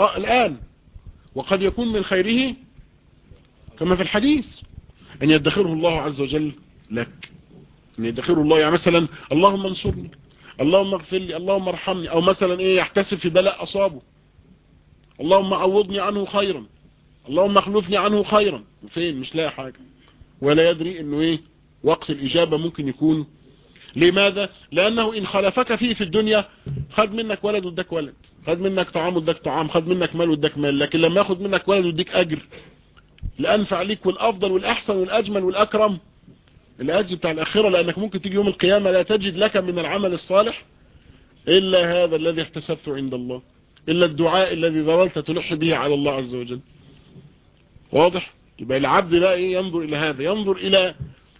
اه الآن وقد يكون من خيره كما في الحديث أن يدخره الله عز وجل لك أن يدخره الله يعني مثلا اللهم انصرني اللهم اغفر لي اللهم ارحمني أو مثلا إيه يحتسب في بلاء أصابه اللهم عوضني عنه خيرا اللهم اخلفني عنه خيرا فين مش لاقي حاجة ولا يدري انه ايه وقت الاجابة ممكن يكون لماذا لانه ان خلفك فيه في الدنيا خد منك ولد واداك ولد خد منك طعام واداك طعام خد منك مال واداك مال لكن لما ياخد منك ولد واديك اجر الانفع ليك والافضل والاحسن والاجمل والاكرم الاجر بتاع الاخرة لانك ممكن تيجي يوم القيامة لا تجد لك من العمل الصالح الا هذا الذي احتسبته عند الله الا الدعاء الذي ظللت تلح به على الله عز وجل واضح يبقى العبد بقى ايه ينظر الى هذا ينظر الى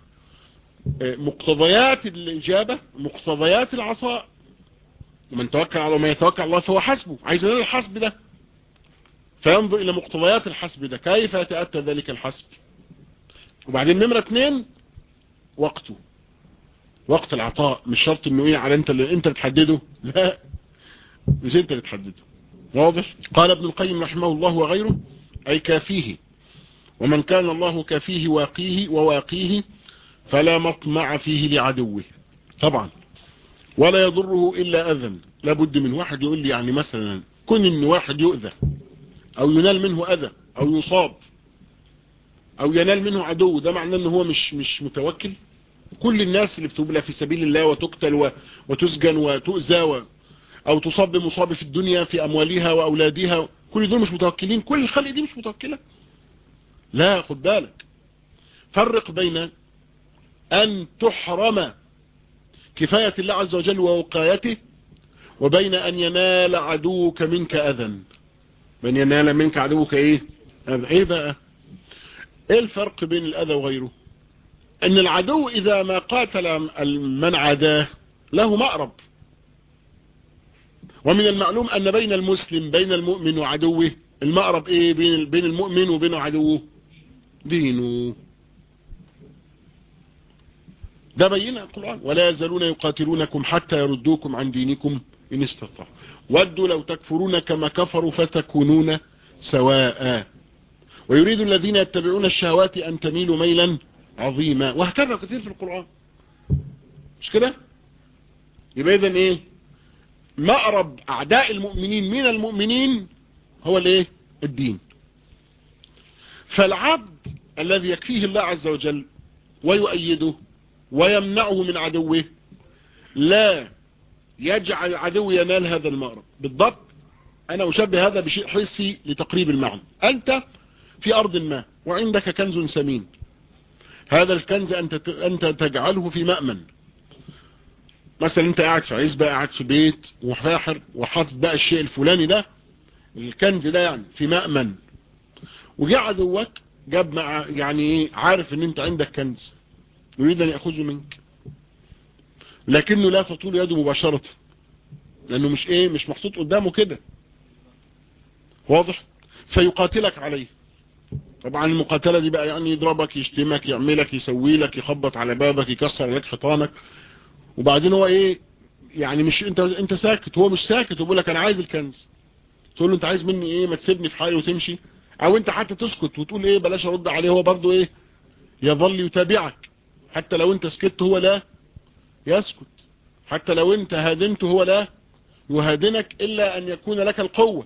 مقتضيات الاجابة مقتضيات العصاء ومن توكل على ما يتوكل الله فهو حسبه عايز ينال الحسب ده فينظر الى مقتضيات الحسب ده كيف يتأتى ذلك الحسب وبعدين نمرة اثنين وقته وقت العطاء مش شرط انه ايه على انت اللي انت تحدده لا مش انت اللي تحدده واضح قال ابن القيم رحمه الله وغيره اي كافيه ومن كان الله كافيه واقيه وواقيه فلا مطمع فيه لعدوه طبعا ولا يضره إلا أذى لابد من واحد يقول لي يعني مثلا كن ان واحد يؤذى او ينال منه أذى او يصاب او ينال منه عدو ده معناه ان هو مش مش متوكل كل الناس اللي بتبلى في سبيل الله وتقتل وتسجن وتؤذى و او تصاب بمصاب في الدنيا في اموالها واولادها كل دول مش متوكلين كل الخلق دي مش متوكله لا خد بالك فرق بين أن تحرم كفاية الله عز وجل ووقايته وبين أن ينال عدوك منك أذى من ينال منك عدوك إيه أذى إيه بقى إيه الفرق بين الأذى وغيره أن العدو إذا ما قاتل من عداه له مأرب ومن المعلوم أن بين المسلم بين المؤمن وعدوه المأرب إيه بين بين المؤمن وبين عدوه دينه ده بينا القرآن ولا يزالون يقاتلونكم حتى يردوكم عن دينكم إن استطاعوا ودوا لو تكفرون كما كفروا فتكونون سواء ويريد الذين يتبعون الشهوات أن تميلوا ميلا عظيما وهكذا كثير في القرآن مش كده يبقى إذن إيه مأرب أعداء المؤمنين من المؤمنين هو الايه الدين فالعبد الذي يكفيه الله عز وجل ويؤيده ويمنعه من عدوه لا يجعل العدو ينال هذا المأرب بالضبط أنا أشبه هذا بشيء حسي لتقريب المعنى أنت في أرض ما وعندك كنز سمين هذا الكنز أنت, أنت تجعله في مأمن مثلا أنت قاعد في عزبة قاعد في بيت وفاحر وحاطط بقى الشيء الفلاني ده الكنز ده يعني في مأمن وجاء عدوك جاب مع يعني ايه عارف ان انت عندك كنز يريد ان يأخذه منك لكنه لا تطول يده مباشرة لانه مش ايه مش محطوط قدامه كده واضح فيقاتلك عليه طبعا المقاتلة دي بقى يعني يضربك يشتمك يعملك يسوي لك يخبط على بابك يكسر لك حيطانك وبعدين هو ايه يعني مش انت انت ساكت هو مش ساكت وبيقول لك انا عايز الكنز تقول له انت عايز مني ايه ما تسيبني في حالي وتمشي او انت حتى تسكت وتقول ايه بلاش ارد عليه هو برضو ايه يظل يتابعك حتى لو انت سكت هو لا يسكت حتى لو انت هادنت هو لا يهادنك الا ان يكون لك القوة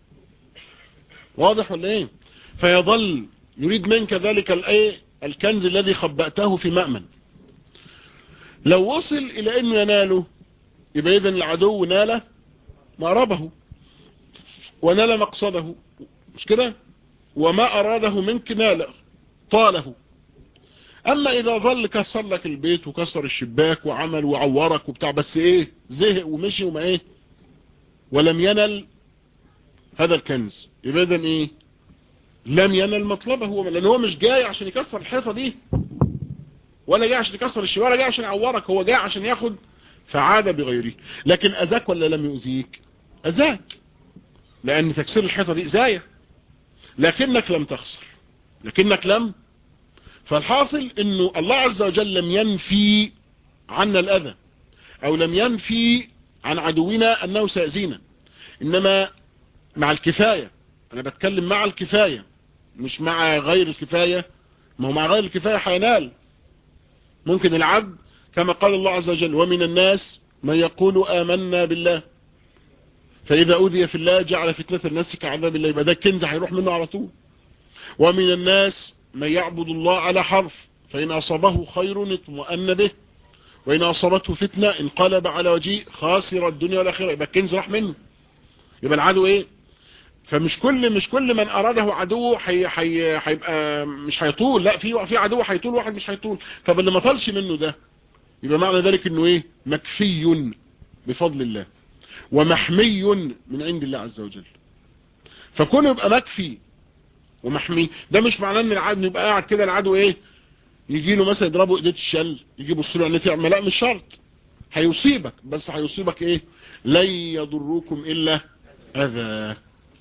واضح ولا ايه فيظل يريد منك ذلك الايه الكنز الذي خبأته في مأمن لو وصل الى انه يناله يبقى اذا العدو نال مأربه ونال مقصده مش كده وما أراده منك نال طاله أما إذا ظل كسر لك البيت وكسر الشباك وعمل وعورك وبتاع بس إيه زهق ومشي وما إيه ولم ينل هذا الكنز يبقى إذن إيه لم ينل مطلبه هو لأن هو مش جاي عشان يكسر الحيطة دي ولا جاي عشان يكسر الشباك ولا جاي عشان يعورك هو جاي عشان ياخد فعاد بغيره لكن أذاك ولا لم يؤذيك أذاك لأن تكسير الحيطة دي إزاية لكنك لم تخسر لكنك لم فالحاصل انه الله عز وجل لم ينفي عنا الأذى أو لم ينفي عن عدونا أنه سيأذينا إنما مع الكفاية انا بتكلم مع الكفاية مش مع غير الكفاية ما هو مع غير الكفاية حينال ممكن العبد كما قال الله عز وجل ومن الناس من يقول آمنا بالله فإذا أوذي في الله جعل فتنة الناس كعذاب الله يبقى ده كنز هيروح منه على طول ومن الناس من يعبد الله على حرف فإن أصابه خير اطمأن به وإن أصابته فتنة انقلب على وجهه خاسر الدنيا والآخرة يبقى الكنز راح منه يبقى العدو ايه فمش كل مش كل من أراده عدو حي حي هيبقى مش هيطول لا في في عدو هيطول واحد مش هيطول طب اللي ما طالش منه ده يبقى معنى ذلك انه ايه مكفي بفضل الله ومحمي من عند الله عز وجل فكونه يبقى مكفي ومحمي ده مش معناه ان العدو يبقى قاعد كده العدو ايه يجي له مثلا يضربه ايديه الشل يجي يبص له عينيه تعمل لا مش شرط هيصيبك بس هيصيبك ايه لن يضركم الا اذى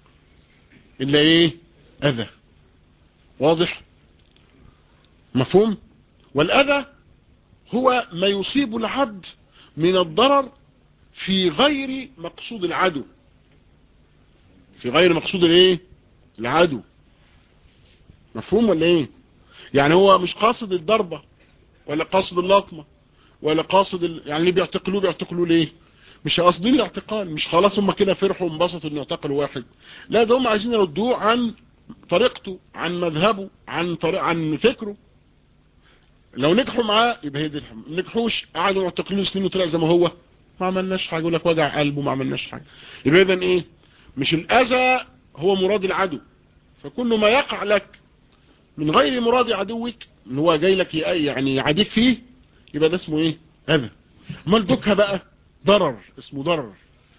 الا ايه اذى واضح مفهوم والاذى هو ما يصيب العبد من الضرر في غير مقصود العدو في غير مقصود الايه العدو مفهوم ولا ايه يعني هو مش قاصد الضربة ولا قاصد اللطمة ولا قاصد ال... يعني اللي بيعتقلوه بيعتقلوه ليه مش قاصدين الاعتقال مش خلاص هم كده فرحوا وانبسطوا ان يعتقلوا واحد لا ده هم عايزين يردوه عن طريقته عن مذهبه عن طريق عن فكره لو نجحوا معاه يبقى هي دي الحمد نجحوش قعدوا معتقلين سنين وطلع زي ما هو ما عملناش حاجه يقول لك وجع قلبه ما عملناش حاجه يبقى اذا ايه مش الاذى هو مراد العدو فكل ما يقع لك من غير مراد عدوك ان هو جاي لك يعني يعاديك فيه يبقى ده اسمه ايه اذى امال دوكها بقى ضرر اسمه ضرر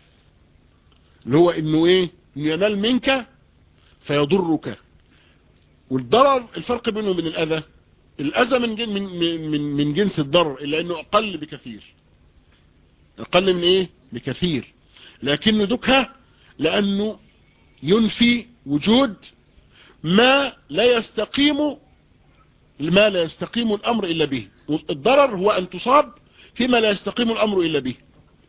اللي هو انه ايه انه ينال منك فيضرك والضرر الفرق بينه وبين الاذى الاذى من جن من من من جنس الضرر الا انه اقل بكثير اقل من ايه بكثير لكنه دكها لانه ينفي وجود ما لا يستقيم ما لا يستقيم الامر الا به الضرر هو ان تصاب فيما لا يستقيم الامر الا به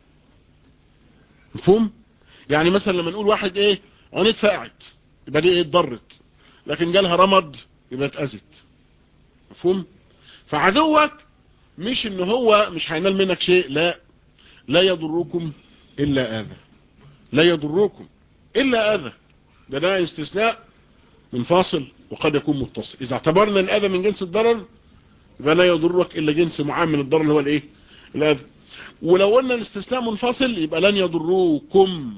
مفهوم يعني مثلا لما نقول واحد ايه عينيه اتفقعت يبقى دي ايه اتضرت لكن جالها رمض يبقى اتأذت مفهوم فعدوك مش ان هو مش هينال منك شيء لا لا يضركم الا اذى لا يضركم الا اذى ده ده استثناء منفصل وقد يكون متصل اذا اعتبرنا الاذى من جنس الضرر يبقى لا يضرك الا جنس معين من الضرر اللي هو الايه الاذى ولو قلنا الاستثناء منفصل يبقى لن يضروكم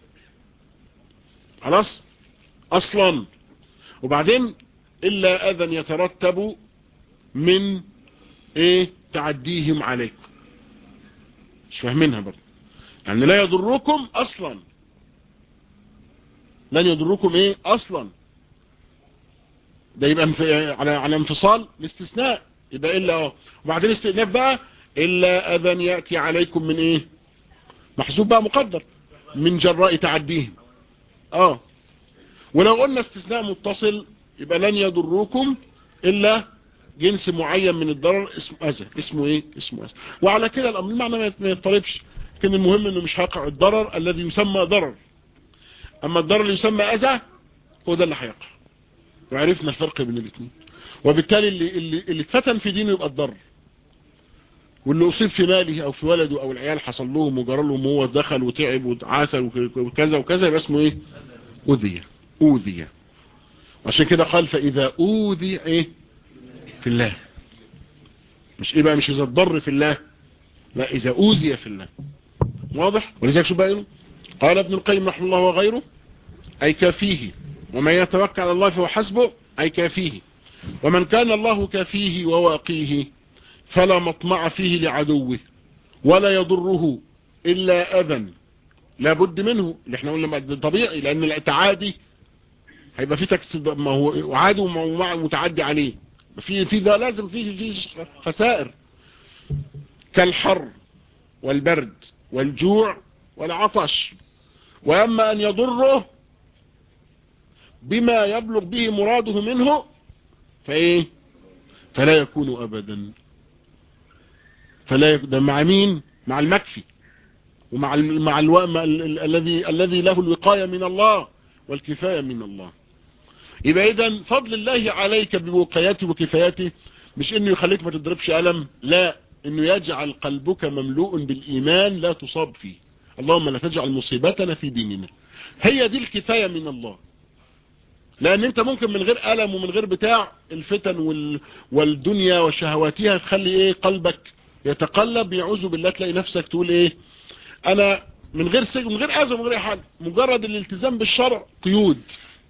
خلاص اصلا وبعدين الا اذى يترتب من ايه تعديهم عليكم مش فاهمينها برضه يعني لا يضركم اصلا لن يضركم ايه اصلا ده يبقى على على انفصال الاستثناء يبقى الا اه وبعدين استئناف بقى الا اذن ياتي عليكم من ايه محسوب بقى مقدر من جراء تعديهم اه ولو قلنا استثناء متصل يبقى لن يضركم الا جنس معين من الضرر اسمه اذى اسمه ايه اسمه اذى وعلى كده الامر المعنى ما يضطربش لكن المهم انه مش هيقع الضرر الذي يسمى ضرر اما الضرر اللي يسمى اذى هو ده اللي هيقع وعرفنا الفرق بين الاثنين وبالتالي اللي اللي اللي اتفتن في دينه يبقى الضر واللي اصيب في ماله او في ولده او العيال حصل لهم وجرى لهم وهو دخل وتعب وعسل وكذا وكذا يبقى اسمه ايه اوذي اوذي عشان كده قال فاذا اوذي ايه في الله مش ايه بقى مش اذا الضر في الله لا اذا اوذي في الله واضح ولذلك شو بقى قال ابن القيم رحمه الله وغيره اي كافيه ومن يتوكل على الله فهو حسبه اي كافيه ومن كان الله كافيه وواقيه فلا مطمع فيه لعدوه ولا يضره الا اذى لا بد منه اللي احنا قلنا طبيعي لان التعادي هيبقى في تكسيد ما هو عادي ومتعدي عليه في في ده لازم فيه في خسائر كالحر والبرد والجوع والعطش واما ان يضره بما يبلغ به مراده منه فايه فلا يكون ابدا فلا يكون مع مين مع المكفي ومع ال... مع الو... الذي الذي له الوقايه من الله والكفاية من الله يبقى اذا فضل الله عليك بوقايته وكفايته مش انه يخليك ما تضربش ألم لا انه يجعل قلبك مملوء بالإيمان لا تصاب فيه اللهم لا تجعل مصيبتنا في ديننا هي دي الكفاية من الله لان انت ممكن من غير ألم ومن غير بتاع الفتن وال... والدنيا وشهواتها تخلي ايه قلبك يتقلب يعوذ بالله تلاقي نفسك تقول ايه انا من غير سجن من غير اذى من غير حاجه مجرد الالتزام بالشرع قيود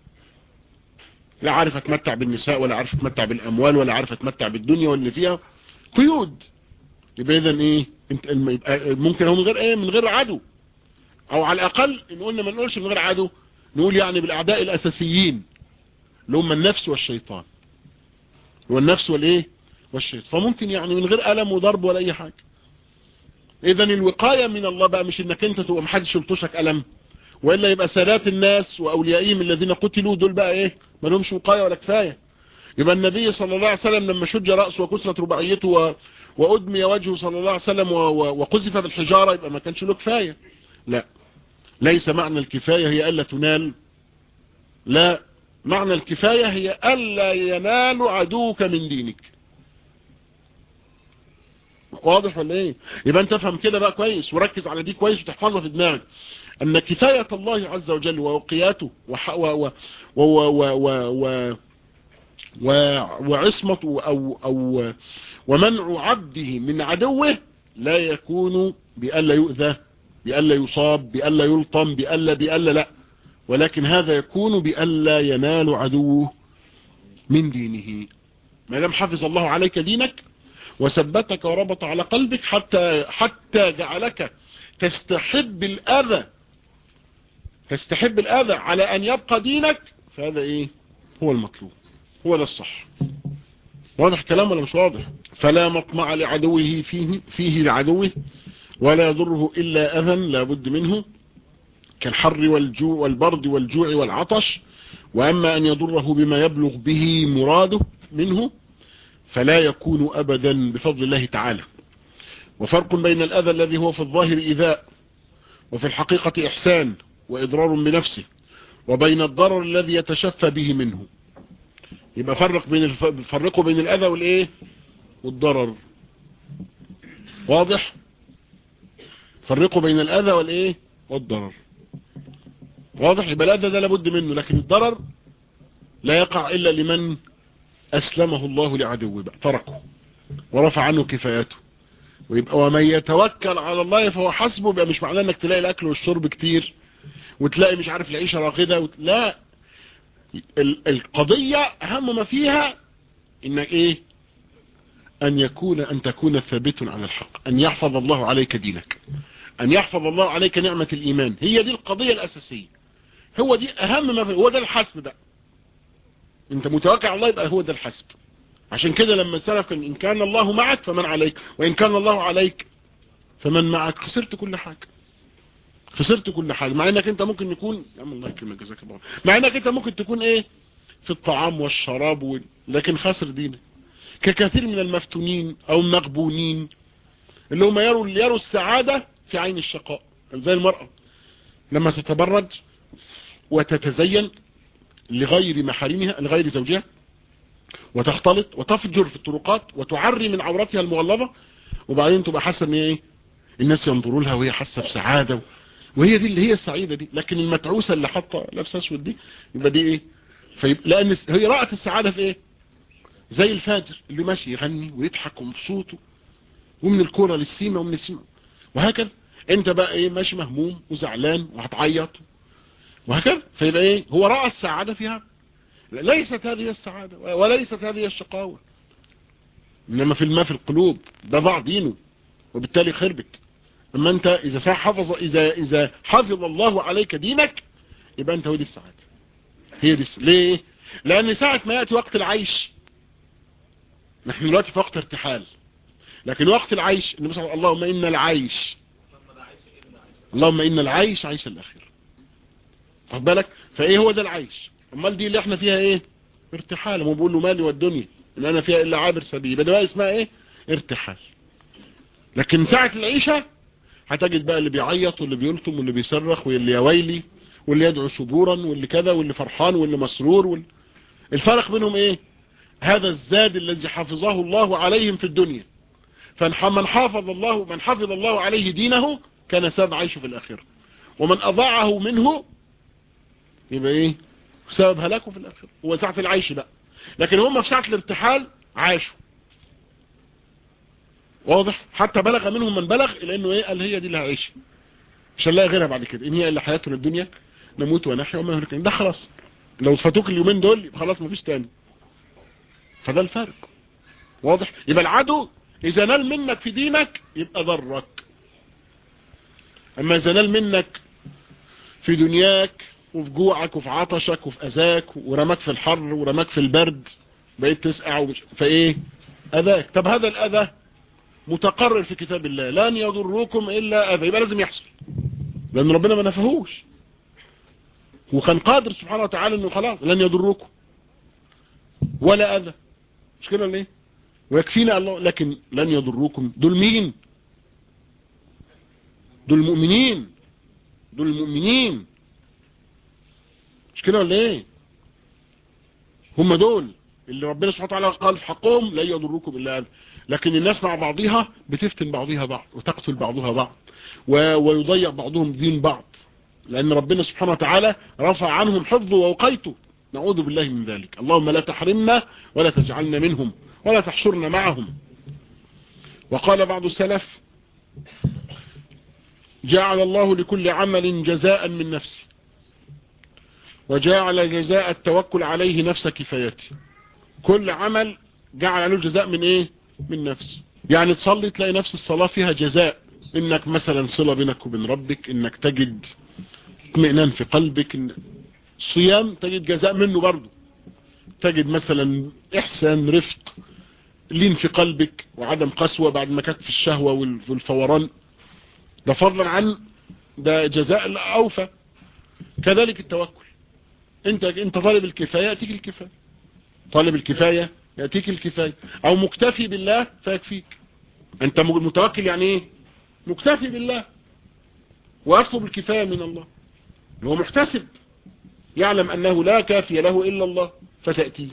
لا عارف اتمتع بالنساء ولا عارف اتمتع بالاموال ولا عارف اتمتع بالدنيا واللي فيها قيود يبقى اذا ايه انت يبقى ممكن هو من غير ايه من غير عدو او على الاقل ان قلنا ما نقولش من غير عدو نقول يعني بالاعداء الاساسيين اللي هم النفس والشيطان هو النفس والايه والشيطان فممكن يعني من غير ألم وضرب ولا أي حاجة إذا الوقاية من الله بقى مش إنك أنت تبقى محدش يلطشك ألم وإلا يبقى سادات الناس وأوليائهم الذين قتلوا دول بقى إيه ما لهمش وقاية ولا كفاية يبقى النبي صلى الله عليه وسلم لما شج رأسه وكسرت رباعيته و... وأدمي وجهه صلى الله عليه وسلم و... وقذف بالحجارة يبقى ما كانش له كفاية لا ليس معنى الكفاية هي ألا تنال لا معنى الكفاية هي ألا ينال عدوك من دينك واضح ولا ايه يبقى انت افهم كده بقى كويس وركز على دي كويس وتحفظها في دماغك ان كفاية الله عز وجل ووقياته وح و و و و و و وعصمته أو, أو ومنع عبده من عدوه لا يكون بألا يؤذى بألا يصاب بألا يلطم بألا بألا لا ولكن هذا يكون بألا ينال عدوه من دينه ما دام حفظ الله عليك دينك وثبتك وربط على قلبك حتى حتى جعلك تستحب الأذى تستحب الأذى على أن يبقى دينك فهذا إيه هو المطلوب هو ده الصح واضح كلام ولا مش واضح فلا مطمع لعدوه فيه فيه لعدوه ولا يضره إلا أذى لابد منه كالحر والجوع والبرد والجوع والعطش وأما أن يضره بما يبلغ به مراده منه فلا يكون أبدا بفضل الله تعالى وفرق بين الأذى الذي هو في الظاهر إذاء وفي الحقيقة إحسان وإضرار بنفسه وبين الضرر الذي يتشفى به منه يبقى فرق بين الف... فرقوا بين الأذى والإيه والضرر واضح فرقوا بين الأذى والإيه والضرر واضح يبقى الأذى ده لابد منه لكن الضرر لا يقع إلا لمن أسلمه الله لعدوه بقى تركه ورفع عنه كفايته ويبقى ومن يتوكل على الله فهو حسبه بقى مش معناه انك تلاقي الاكل والشرب كتير وتلاقي مش عارف العيشة راغدة وت... لا القضية اهم ما فيها انك ايه ان يكون ان تكون ثابت على الحق ان يحفظ الله عليك دينك ان يحفظ الله عليك نعمة الايمان هي دي القضية الاساسية هو دي اهم ما فيه هو ده الحسب ده انت متوكل على الله يبقى هو ده الحسب عشان كده لما سلف ان كان الله معك فمن عليك وان كان الله عليك فمن معك خسرت كل حاجة خسرت كل حاجة مع انك انت ممكن يكون يا عم الله يكرمك جزاك الله مع انك انت ممكن تكون ايه في الطعام والشراب و... لكن خسر دينك ككثير من المفتونين او المغبونين اللي هم يروا يروا السعادة في عين الشقاء زي المرأة لما تتبرج وتتزين لغير محارمها لغير زوجها وتختلط وتفجر في الطرقات وتعري من عورتها المغلظة وبعدين تبقى حاسه ان ايه الناس ينظروا لها وهي حاسه بسعاده وهي دي اللي هي السعيده دي لكن المتعوسه اللي حاطه لابسه اسود دي يبقى دي ايه فيبقى لان هي رأت السعاده في ايه زي الفاجر اللي ماشي يغني ويضحك ومبسوط ومن الكوره للسيمه ومن السيمه وهكذا انت بقى ايه ماشي مهموم وزعلان وهتعيط وهكذا فيبقى ايه هو رأى السعادة فيها ليست هذه السعادة وليست هذه الشقاوة انما في الماء في القلوب ده ضاع دينه وبالتالي خربت اما انت اذا حفظ اذا اذا حفظ الله عليك دينك يبقى انت هو دي السعادة هي دي ليه لان ساعة ما يأتي وقت العيش نحن دلوقتي في وقت ارتحال لكن وقت العيش النبي صلى الله اللهم ان العيش اللهم ان العيش عيش الاخير واخد بالك فايه هو ده العيش امال دي اللي احنا فيها ايه ارتحال هو بيقول له مالي والدنيا ان انا فيها الا عابر سبيل يبقى ده اسمها ايه ارتحال لكن ساعة العيشة هتجد بقى اللي بيعيط واللي بيلطم واللي بيصرخ واللي يا ويلي واللي يدعو سبورا واللي كذا واللي فرحان واللي مسرور وال... الفرق بينهم ايه هذا الزاد الذي حفظه الله عليهم في الدنيا فمن حافظ الله من حفظ الله عليه دينه كان سبب عيشه في الآخرة ومن أضاعه منه يبقى ايه سبب هلاكه في الآخرة هو ساعة العيش بقى لكن هم في ساعة الارتحال عاشوا واضح حتى بلغ منهم من بلغ إلى أنه ايه قال هي دي اللي هعيش مش هنلاقي غيرها بعد كده إن هي إلا حياتنا الدنيا نموت ونحيا وما هناك ده خلاص لو فاتوك اليومين دول يبقى خلاص مفيش تاني فده الفرق واضح يبقى العدو إذا نال منك في دينك يبقى ضرك أما إذا نال منك في دنياك وفي جوعك وفي عطشك وفي أذاك ورماك في الحر ورماك في البرد بقيت تسقع ومش فإيه أذاك طب هذا الأذى متقرر في كتاب الله لن يضركم إلا أذى يبقى لازم يحصل لأن ربنا ما نفهوش وكان قادر سبحانه وتعالى أنه خلاص لن يضركم ولا أذى مش كده ليه ويكفينا الله لكن لن يضركم دول مين دول المؤمنين دول المؤمنين مش كده ولا ايه هم دول اللي ربنا سبحانه وتعالى قال في حقهم لا يضركم الا اذى لكن الناس مع بعضها بتفتن بعضها بعض وتقتل بعضها بعض ويضيع بعضهم دين بعض لان ربنا سبحانه وتعالى رفع عنهم حفظه ووقيته نعوذ بالله من ذلك اللهم لا تحرمنا ولا تجعلنا منهم ولا تحشرنا معهم وقال بعض السلف جعل الله لكل عمل جزاء من نفسه وجعل جزاء التوكل عليه نفس كفايته كل عمل جعل له جزاء من ايه من نفسه يعني تصلي تلاقي نفس الصلاة فيها جزاء انك مثلا صلة بينك وبين ربك انك تجد اطمئنان في قلبك إن صيام تجد جزاء منه برضه تجد مثلا احسان رفق لين في قلبك وعدم قسوة بعد ما كانت في الشهوة والفوران ده فضلا عن ده جزاء الأوفى كذلك التوكل انت انت طالب الكفاية يأتيك الكفاية طالب الكفاية يأتيك الكفاية او مكتفي بالله فيكفيك انت متوكل يعني ايه مكتفي بالله ويطلب الكفاية من الله هو محتسب يعلم أنه لا كافي له إلا الله فتأتيه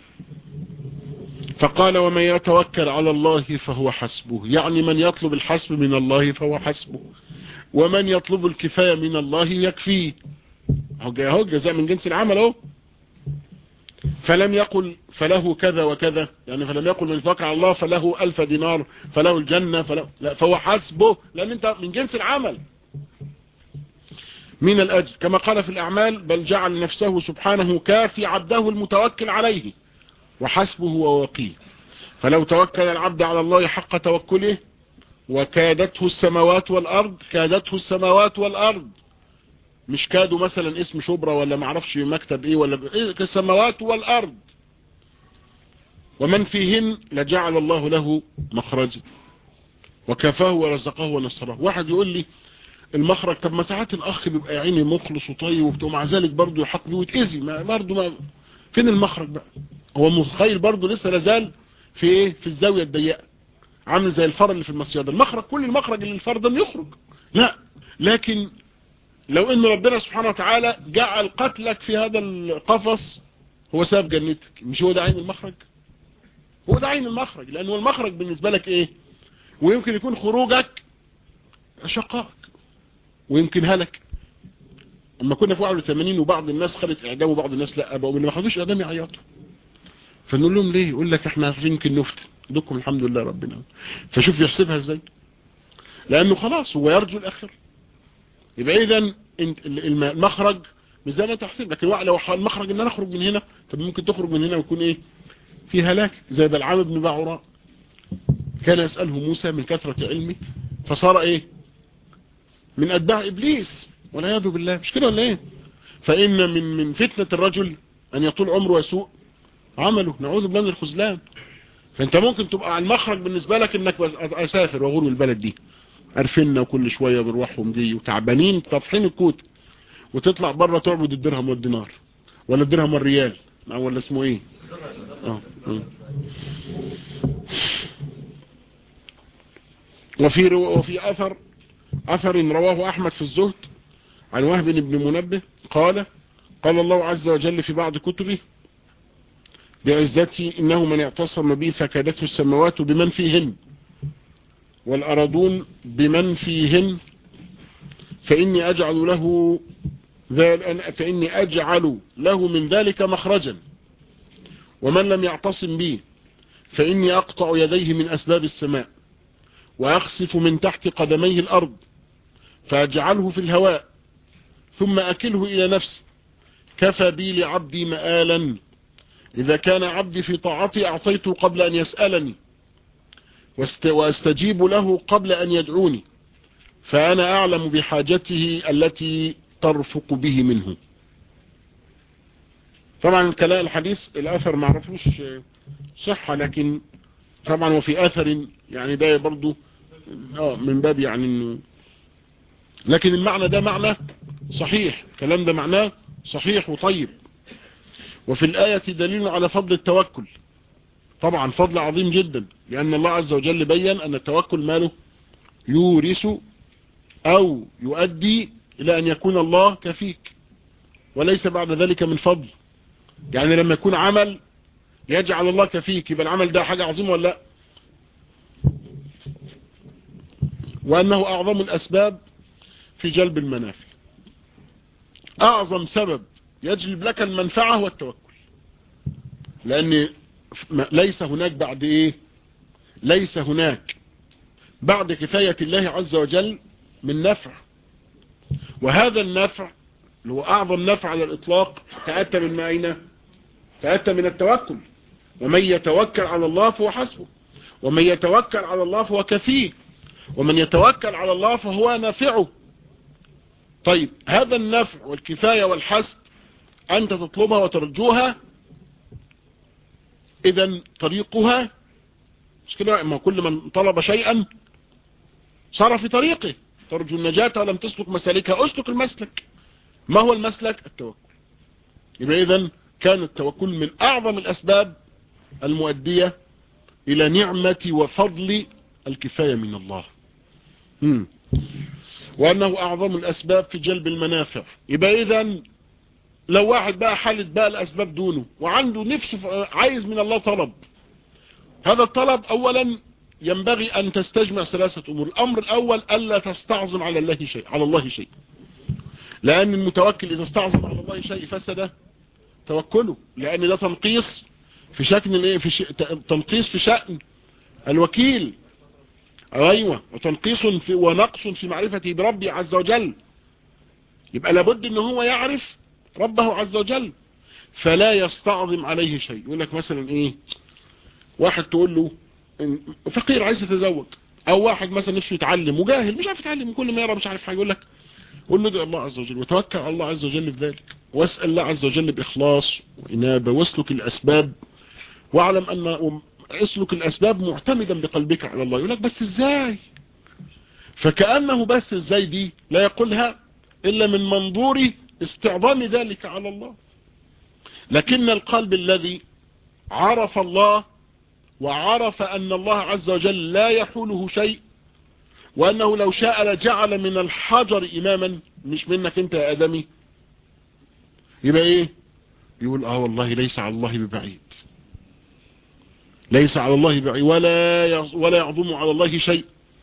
فقال ومن يتوكل على الله فهو حسبه يعني من يطلب الحسب من الله فهو حسبه ومن يطلب الكفاية من الله يكفيه اهو جزاء من جنس العمل اهو فلم يقل فله كذا وكذا يعني فلم يقل من يتوكل على الله فله ألف دينار فله الجنة فله لا فهو حسبه لأن انت من جنس العمل من الأجر كما قال في الأعمال بل جعل نفسه سبحانه كافي عبده المتوكل عليه وحسبه ووقيه فلو توكل العبد على الله حق توكله وكادته السماوات والأرض كادته السماوات والأرض مش كادوا مثلا اسم شبرا ولا معرفش مكتب ايه ولا إيه السماوات والأرض ومن فيهن لجعل الله له مخرجا وكفاه ورزقه ونصره واحد يقول لي المخرج طب ما ساعات الاخ بيبقى يا عيني مخلص وطيب ومع ذلك برضه يحق بيه ويتاذي برضه ما فين المخرج بقى هو متخيل برضه لسه لازال في ايه في الزاويه الضيقه عامل زي الفار اللي في المصيده المخرج كل المخرج اللي الفار ده يخرج لا لكن لو ان ربنا سبحانه وتعالى جعل قتلك في هذا القفص هو سبب جنتك مش هو ده عين المخرج هو ده عين المخرج لانه المخرج بالنسبه لك ايه ويمكن يكون خروجك شقائك ويمكن هلك اما كنا في 81 وبعض الناس خدت اعدام وبعض الناس لا بقوا اللي ما خدوش اعدام يعيطوا فنقول لهم ليه يقول لك احنا يمكن نفتن دوكم الحمد لله ربنا فشوف يحسبها ازاي لانه خلاص هو يرجو الاخر يبقى اذا المخرج مش زي ما تحسب لكن لو المخرج ان انا اخرج من هنا طب ممكن تخرج من هنا ويكون ايه في هلاك زي بلعام بن باعوراء كان يسأله موسى من كثرة علمه فصار ايه من اتباع ابليس والعياذ بالله مش كده ولا ايه فان من من فتنة الرجل ان يطول عمره يسوء عمله نعوذ بالله من الخذلان فانت ممكن تبقى على المخرج بالنسبة لك انك اسافر واغور من البلد دي عارفيننا وكل شوية بنروحهم دي وتعبانين طافحين الكوت وتطلع بره تعبد الدرهم والدينار ولا الدرهم والريال ولا اسمه ايه اه وفي رو... وفي اثر اثر رواه احمد في الزهد عن وهب بن منبه قال قال الله عز وجل في بعض كتبه بعزتي إنه من اعتصم بي فكادته السماوات بمن فيهن والأرضون بمن فيهن فإني أجعل له فإني أجعل له من ذلك مخرجا ومن لم يعتصم بي فإني أقطع يديه من أسباب السماء وأخسف من تحت قدميه الأرض فأجعله في الهواء ثم أكله إلى نفسي كفى بي لعبدي مآلا إذا كان عبدي في طاعتي أعطيته قبل أن يسألني واستجيب له قبل أن يدعوني فأنا أعلم بحاجته التي ترفق به منه طبعا كلام الحديث الأثر معرفوش صحة لكن طبعا وفي أثر يعني ده برضو آه من باب يعني انه لكن المعنى ده معنى صحيح الكلام ده معناه صحيح وطيب وفي الآية دليل على فضل التوكل طبعا فضل عظيم جدا لأن الله عز وجل بيّن أن التوكل ماله يورث أو يؤدي إلى أن يكون الله كفيك وليس بعد ذلك من فضل يعني لما يكون عمل يجعل الله كفيك يبقى العمل ده حاجة عظيمة ولا لا وأنه أعظم الأسباب في جلب المنافع أعظم سبب يجلب لك المنفعة هو التوكل لأن ليس هناك بعد إيه ليس هناك بعد كفاية الله عز وجل من نفع وهذا النفع اللي هو أعظم نفع على الإطلاق تأتى من ما أين تأتى من التوكل ومن يتوكل على الله فهو حسبه ومن يتوكل على الله فهو كفيه ومن يتوكل على الله فهو نافعه طيب هذا النفع والكفاية والحسب أنت تطلبها وترجوها إذا طريقها مش كده ما كل من طلب شيئا صار في طريقه ترجو النجاة ولم تسلك مسالكها اسلك المسلك ما هو المسلك التوكل يبقى إذا كان التوكل من أعظم الأسباب المؤدية إلى نعمة وفضل الكفاية من الله مم. وأنه أعظم الأسباب في جلب المنافع يبقى إذا لو واحد بقى حالت بقى الأسباب دونه وعنده نفسه عايز من الله طلب هذا الطلب أولا ينبغي أن تستجمع ثلاثة أمور الأمر الأول ألا تستعظم على الله شيء على الله شيء لأن المتوكل إذا استعظم على الله شيء فسد توكله لأن ده تنقيص في شكل الايه في ش... تنقيص في شأن الوكيل ايوه وتنقيص في ونقص في معرفته بربي عز وجل يبقى لابد ان هو يعرف ربه عز وجل فلا يستعظم عليه شيء يقول لك مثلا ايه واحد تقول له فقير عايز يتزوج او واحد مثلا نفسه يتعلم وجاهل مش عارف يتعلم كل ما يرى مش عارف حاجه يقول لك قول له ادعي الله عز وجل وتوكل على الله عز وجل في ذلك واسال الله عز وجل باخلاص وانابه واسلك الاسباب واعلم ان اسلك الاسباب معتمدا بقلبك على الله يقول لك بس ازاي فكأنه بس ازاي دي لا يقولها الا من منظور استعظام ذلك على الله لكن القلب الذي عرف الله وعرف ان الله عز وجل لا يحوله شيء وانه لو شاء لجعل من الحجر اماما مش منك انت يا ادمي يبقى ايه يقول اه والله ليس على الله ببعيد ليس على الله بعيد ولا ولا يعظم على الله شيء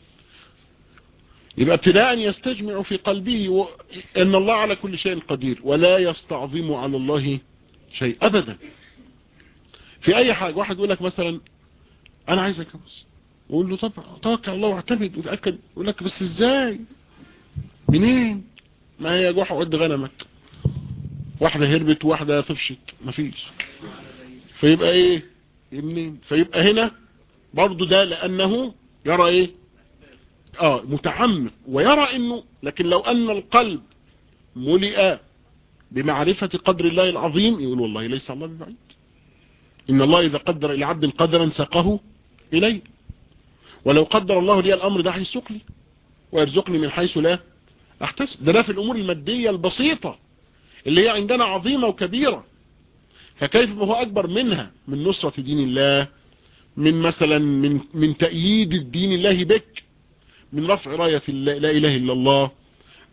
يبقى ابتداء يستجمع في قلبه و... ان الله على كل شيء قدير ولا يستعظم على الله شيء ابدا في اي حاجة واحد يقول لك مثلا انا عايز اتجوز يقول له طب توكل على الله واعتمد وتاكد يقول لك بس ازاي منين ما هي جوحة قد غنمك واحدة هربت وواحدة طفشت مفيش فيبقى ايه منين فيبقى هنا برضو ده لانه يرى ايه اه متعمق ويرى انه لكن لو ان القلب ملئ بمعرفة قدر الله العظيم يقول والله ليس الله ببعيد ان الله اذا قدر الى عبد قدرا ساقه اليه ولو قدر الله لي الامر ده هيسوق لي ويرزقني من حيث لا احتسب ده, ده في الامور المادية البسيطة اللي هي عندنا عظيمة وكبيرة فكيف ما هو اكبر منها من نصرة دين الله من مثلا من, من تأييد الدين الله بك من رفع راية لا اله الا الله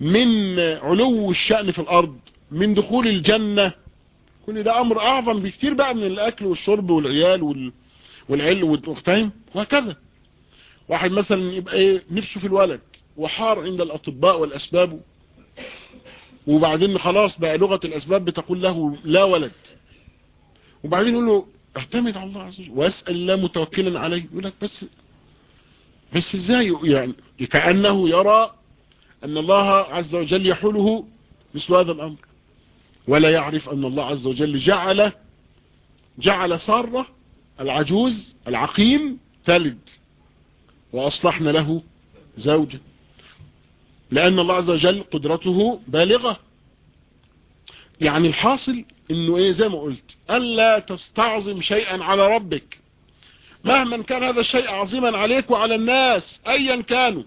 من علو الشأن في الارض من دخول الجنة كل ده امر اعظم بكتير بقى من الاكل والشرب والعيال وال... والعل والفهم وهكذا واحد مثلا يبقى ايه نفسه في الولد وحار عند الاطباء والاسباب وبعدين خلاص بقى لغة الاسباب بتقول له لا ولد وبعدين يقول له اعتمد على الله عز وجل واسأل الله متوكلا عليه يقول لك بس بس ازاي يعني كأنه يرى ان الله عز وجل يحوله مثل هذا الامر ولا يعرف ان الله عز وجل جعل جعل سارة العجوز العقيم تلد واصلحنا له زوجة لان الله عز وجل قدرته بالغة يعني الحاصل انه ايه زي ما قلت الا تستعظم شيئا على ربك مهما كان هذا الشيء عظيما عليك وعلى الناس ايا كانوا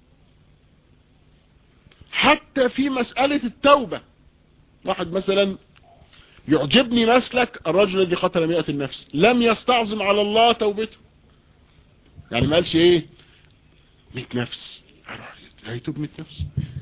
حتى في مسألة التوبة واحد مثلا يعجبني مسلك الرجل الذي قتل مئة النفس لم يستعظم على الله توبته يعني ما قالش ايه مئة نفس هيتوب مئة نفس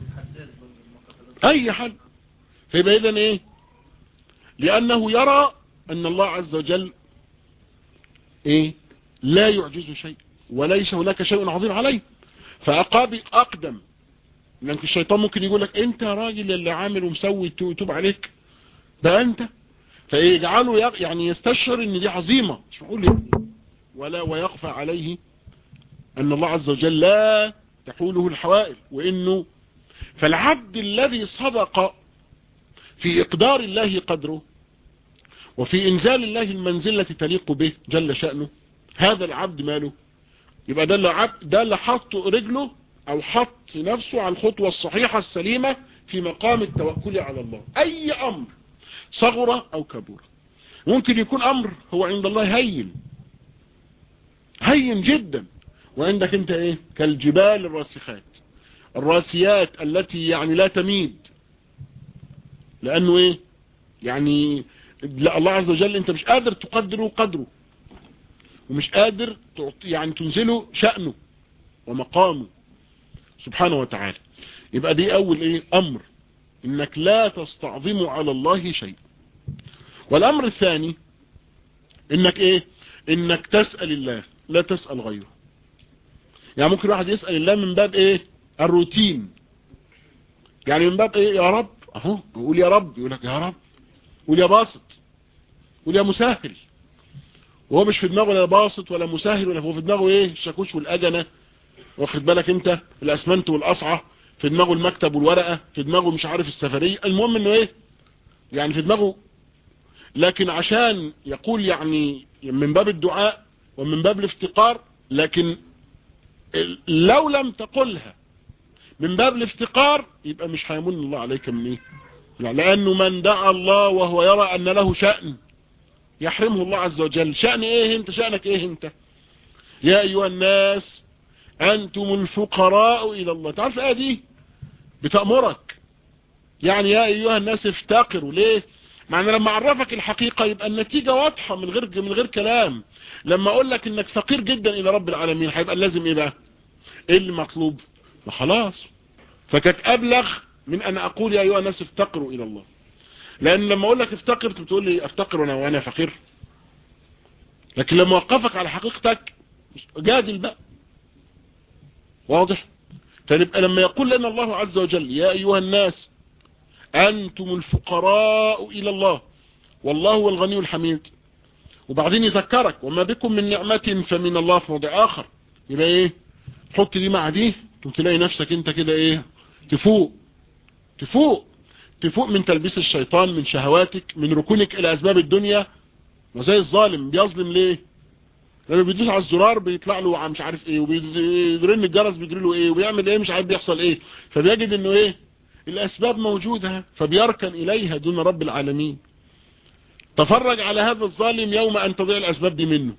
اي حد فيبقى اذن ايه لانه يرى ان الله عز وجل ايه لا يعجز شيء وليس هناك شيء عظيم عليه فأقاب أقدم لأنك الشيطان ممكن يقول لك انت يا راجل اللي عامل ومسوي توب عليك ده انت فيجعله يعني يستشعر ان دي عظيمة مش معقول ولا ويخفى عليه ان الله عز وجل لا تحوله الحوائل وانه فالعبد الذي صدق في اقدار الله قدره وفي انزال الله المنزلة التي تليق به جل شأنه هذا العبد ماله يبقى ده اللي عبد ده اللي حط رجله او حط نفسه على الخطوة الصحيحة السليمة في مقام التوكل على الله اي امر صغرة او كبرة ممكن يكون امر هو عند الله هين هين جدا وعندك انت ايه كالجبال الراسخات الراسيات التي يعني لا تميد لانه ايه يعني لا الله عز وجل انت مش قادر تقدره قدره ومش قادر يعني تنزله شأنه ومقامه سبحانه وتعالى يبقى دي اول ايه امر انك لا تستعظم على الله شيء والامر الثاني انك ايه انك تسأل الله لا تسأل غيره يعني ممكن واحد يسأل الله من باب ايه الروتين يعني من باب ايه يا رب اهو يقول يا رب يقول لك يا رب يقول يا باسط يقول يا مسهل وهو مش في دماغه لا باسط ولا مسهل ولا هو في دماغه ايه الشاكوش والاجنه واخد بالك انت الاسمنت والقصعه في دماغه المكتب والورقه في دماغه مش عارف السفريه المهم انه ايه يعني في دماغه لكن عشان يقول يعني من باب الدعاء ومن باب الافتقار لكن لو لم تقلها من باب الافتقار يبقى مش هيمن الله عليك من ايه لانه من دعا الله وهو يرى ان له شأن يحرمه الله عز وجل شأن ايه انت شأنك ايه انت يا ايها الناس انتم الفقراء الى الله تعرف ايه دي بتأمرك يعني يا ايها الناس افتقروا ليه معنى لما اعرفك الحقيقة يبقى النتيجة واضحة من غير من غير كلام لما اقول لك انك فقير جدا الى رب العالمين هيبقى لازم ايه بقى ايه اللي مطلوب خلاص فكانت ابلغ من ان اقول يا ايها الناس افتقروا الى الله لان لما اقول لك افتقر بتقول لي افتقر وانا وانا فقير لكن لما اوقفك على حقيقتك جادل بقى واضح فنبقى لما يقول لنا الله عز وجل يا ايها الناس انتم الفقراء الى الله والله هو الغني الحميد وبعدين يذكرك وما بكم من نعمة فمن الله في موضع اخر يبقى ايه حط دي مع دي تلاقي نفسك انت كده ايه تفوق تفوق تفوق من تلبيس الشيطان من شهواتك من ركونك الى اسباب الدنيا وزي الظالم بيظلم ليه لما بيدوس على الزرار بيطلع له مش عارف ايه وبيرن الجرس بيجري له ايه وبيعمل ايه مش عارف بيحصل ايه فبيجد انه ايه الاسباب موجودة فبيركن اليها دون رب العالمين تفرج على هذا الظالم يوم ان تضيع الاسباب دي منه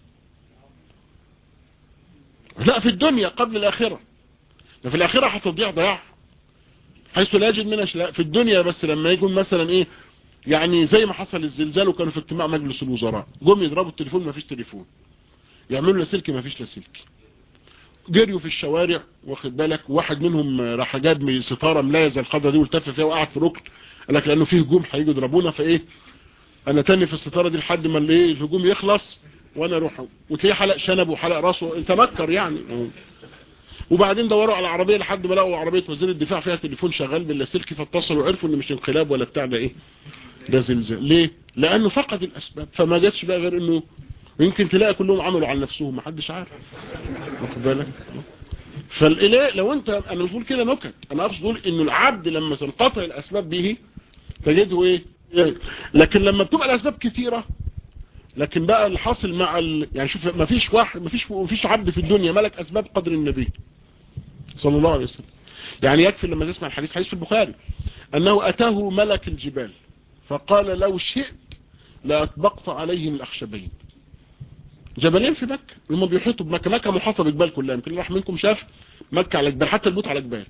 لا في الدنيا قبل الاخرة في الاخرة هتضيع ضياع حيث لا يجد منها في الدنيا بس لما يكون مثلا ايه يعني زي ما حصل الزلزال وكانوا في اجتماع مجلس الوزراء جم يضربوا التليفون ما فيش تليفون يعملوا لاسلكي ما فيش لاسلكي جريوا في الشوارع واخد بالك واحد منهم راح جاب ستاره ملايه زي الخضره دي والتف فيها وقعد في ركن قال لك لانه فيه هجوم هيجوا يضربونا فايه انا تاني في الستاره دي لحد ما الايه الهجوم يخلص وانا اروح وتلاقيه حلق شنب وحلق راسه انت مكر يعني وبعدين دوروا على العربيه لحد ما لقوا عربيه وزير الدفاع فيها تليفون شغال باللاسلكي فاتصلوا وعرفوا ان مش انقلاب ولا بتاع ده ايه ده زلزال ليه لانه فقد الاسباب فما جاتش بقى غير انه يمكن تلاقي كلهم عملوا على نفسهم محدش عارف واخد بالك فالاله لو انت انا مش بقول كده نكت انا اقصد اقول انه العبد لما تنقطع الاسباب به تجده ايه لكن لما بتبقى الاسباب كثيره لكن بقى الحاصل مع ال... يعني شوف ما فيش واحد ما فيش ما فيش عبد في الدنيا ملك اسباب قدر النبي صلى الله عليه وسلم يعني يكفي لما تسمع الحديث حديث في البخاري انه اتاه ملك الجبال فقال لو شئت لأطبقت عليهم الأخشبين جبلين في مكة هم بيحيطوا بمكة مكة محاطة بجبال كلها يمكن راح منكم شاف مكة على جبال حتى البيوت على جبال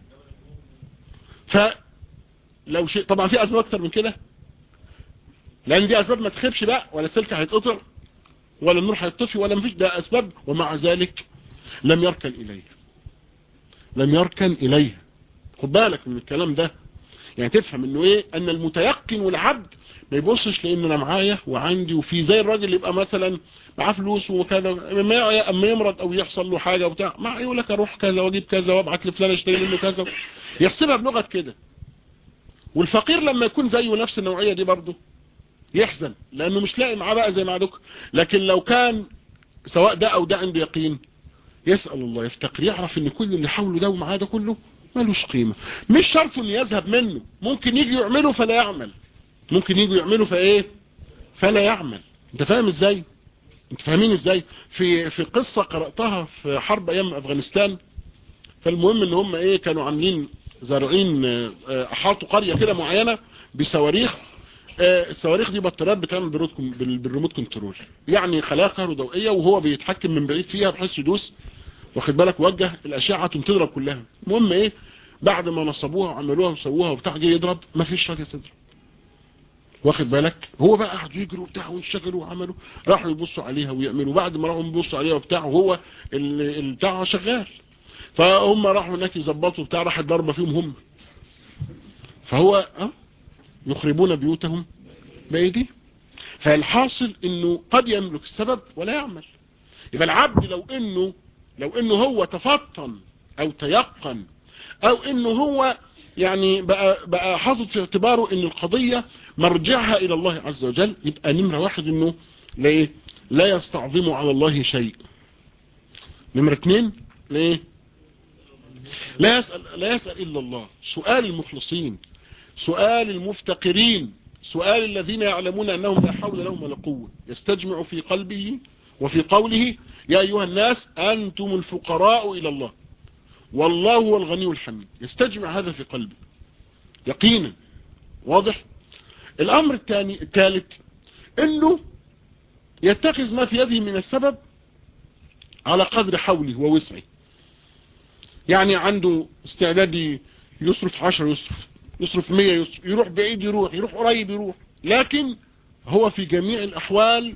فلو شيء طبعا في أسباب أكتر من كده لأن دي أسباب ما تخيبش بقى ولا السلك هيتقطع ولا النور هيطفي ولا مفيش ده أسباب ومع ذلك لم يركن إليه لم يركن إليه خد بالك من الكلام ده يعني تفهم انه ايه ان المتيقن والعبد ما يبصش لان انا معايا وعندي وفي زي الراجل اللي يبقى مثلا معاه فلوس وكذا اما يمرض او يحصل له حاجه وبتاع ما يقول لك اروح كذا واجيب كذا وابعت لفلان اشتري منه كذا يحسبها بلغه كده والفقير لما يكون زيه نفس النوعيه دي برضه يحزن لانه مش لاقي معاه بقى زي ما عندك لكن لو كان سواء ده او ده عنده يقين يسأل الله يفتقر يعرف ان كل اللي حوله ده ومعاه ده كله ملوش قيمة مش شرط انه يذهب منه ممكن يجي يعمله فلا يعمل ممكن يجي يعمله فايه فلا يعمل انت فاهم ازاي انت فاهمين ازاي في في قصة قرأتها في حرب ايام افغانستان فالمهم ان هم ايه كانوا عاملين زارعين احاطوا قرية كده معينة بصواريخ الصواريخ دي بطاريات بتعمل بالريموت كنترول يعني خلايا كهروضوئيه وهو بيتحكم من بعيد فيها بحيث يدوس واخد بالك وجه الاشعه تضرب كلها المهم ايه بعد ما نصبوها وعملوها وسووها وبتاع جه يضرب ما فيش راجل تضرب واخد بالك هو بقى قعدوا يجروا وبتاع وانشغلوا وعملوا راحوا يبصوا عليها ويعملوا بعد ما راحوا يبصوا عليها وبتاع وهو البتاع شغال فهم راحوا هناك يظبطوا بتاع راحت ضربه فيهم هم فهو اه يخربون بيوتهم بأيدي فالحاصل انه قد يملك السبب ولا يعمل يبقى العبد لو انه لو انه هو تفطن او تيقن او انه هو يعني بقى, بقى حاطط في اعتباره ان القضية مرجعها الى الله عز وجل يبقى نمرة واحد انه ليه لا يستعظم على الله شيء نمرة اتنين ليه لا يسأل, لا يسأل الا الله سؤال المخلصين سؤال المفتقرين سؤال الذين يعلمون أنهم لا حول لهم ولا قوة يستجمع في قلبه وفي قوله يا أيها الناس أنتم الفقراء إلى الله والله هو الغني الحميد يستجمع هذا في قلبه يقينا واضح الأمر الثاني الثالث أنه يتخذ ما في يده من السبب على قدر حوله ووسعه يعني عنده استعداد يصرف عشر يصرف يصرف 100 يصرف يروح بعيد يروح يروح قريب يروح لكن هو في جميع الأحوال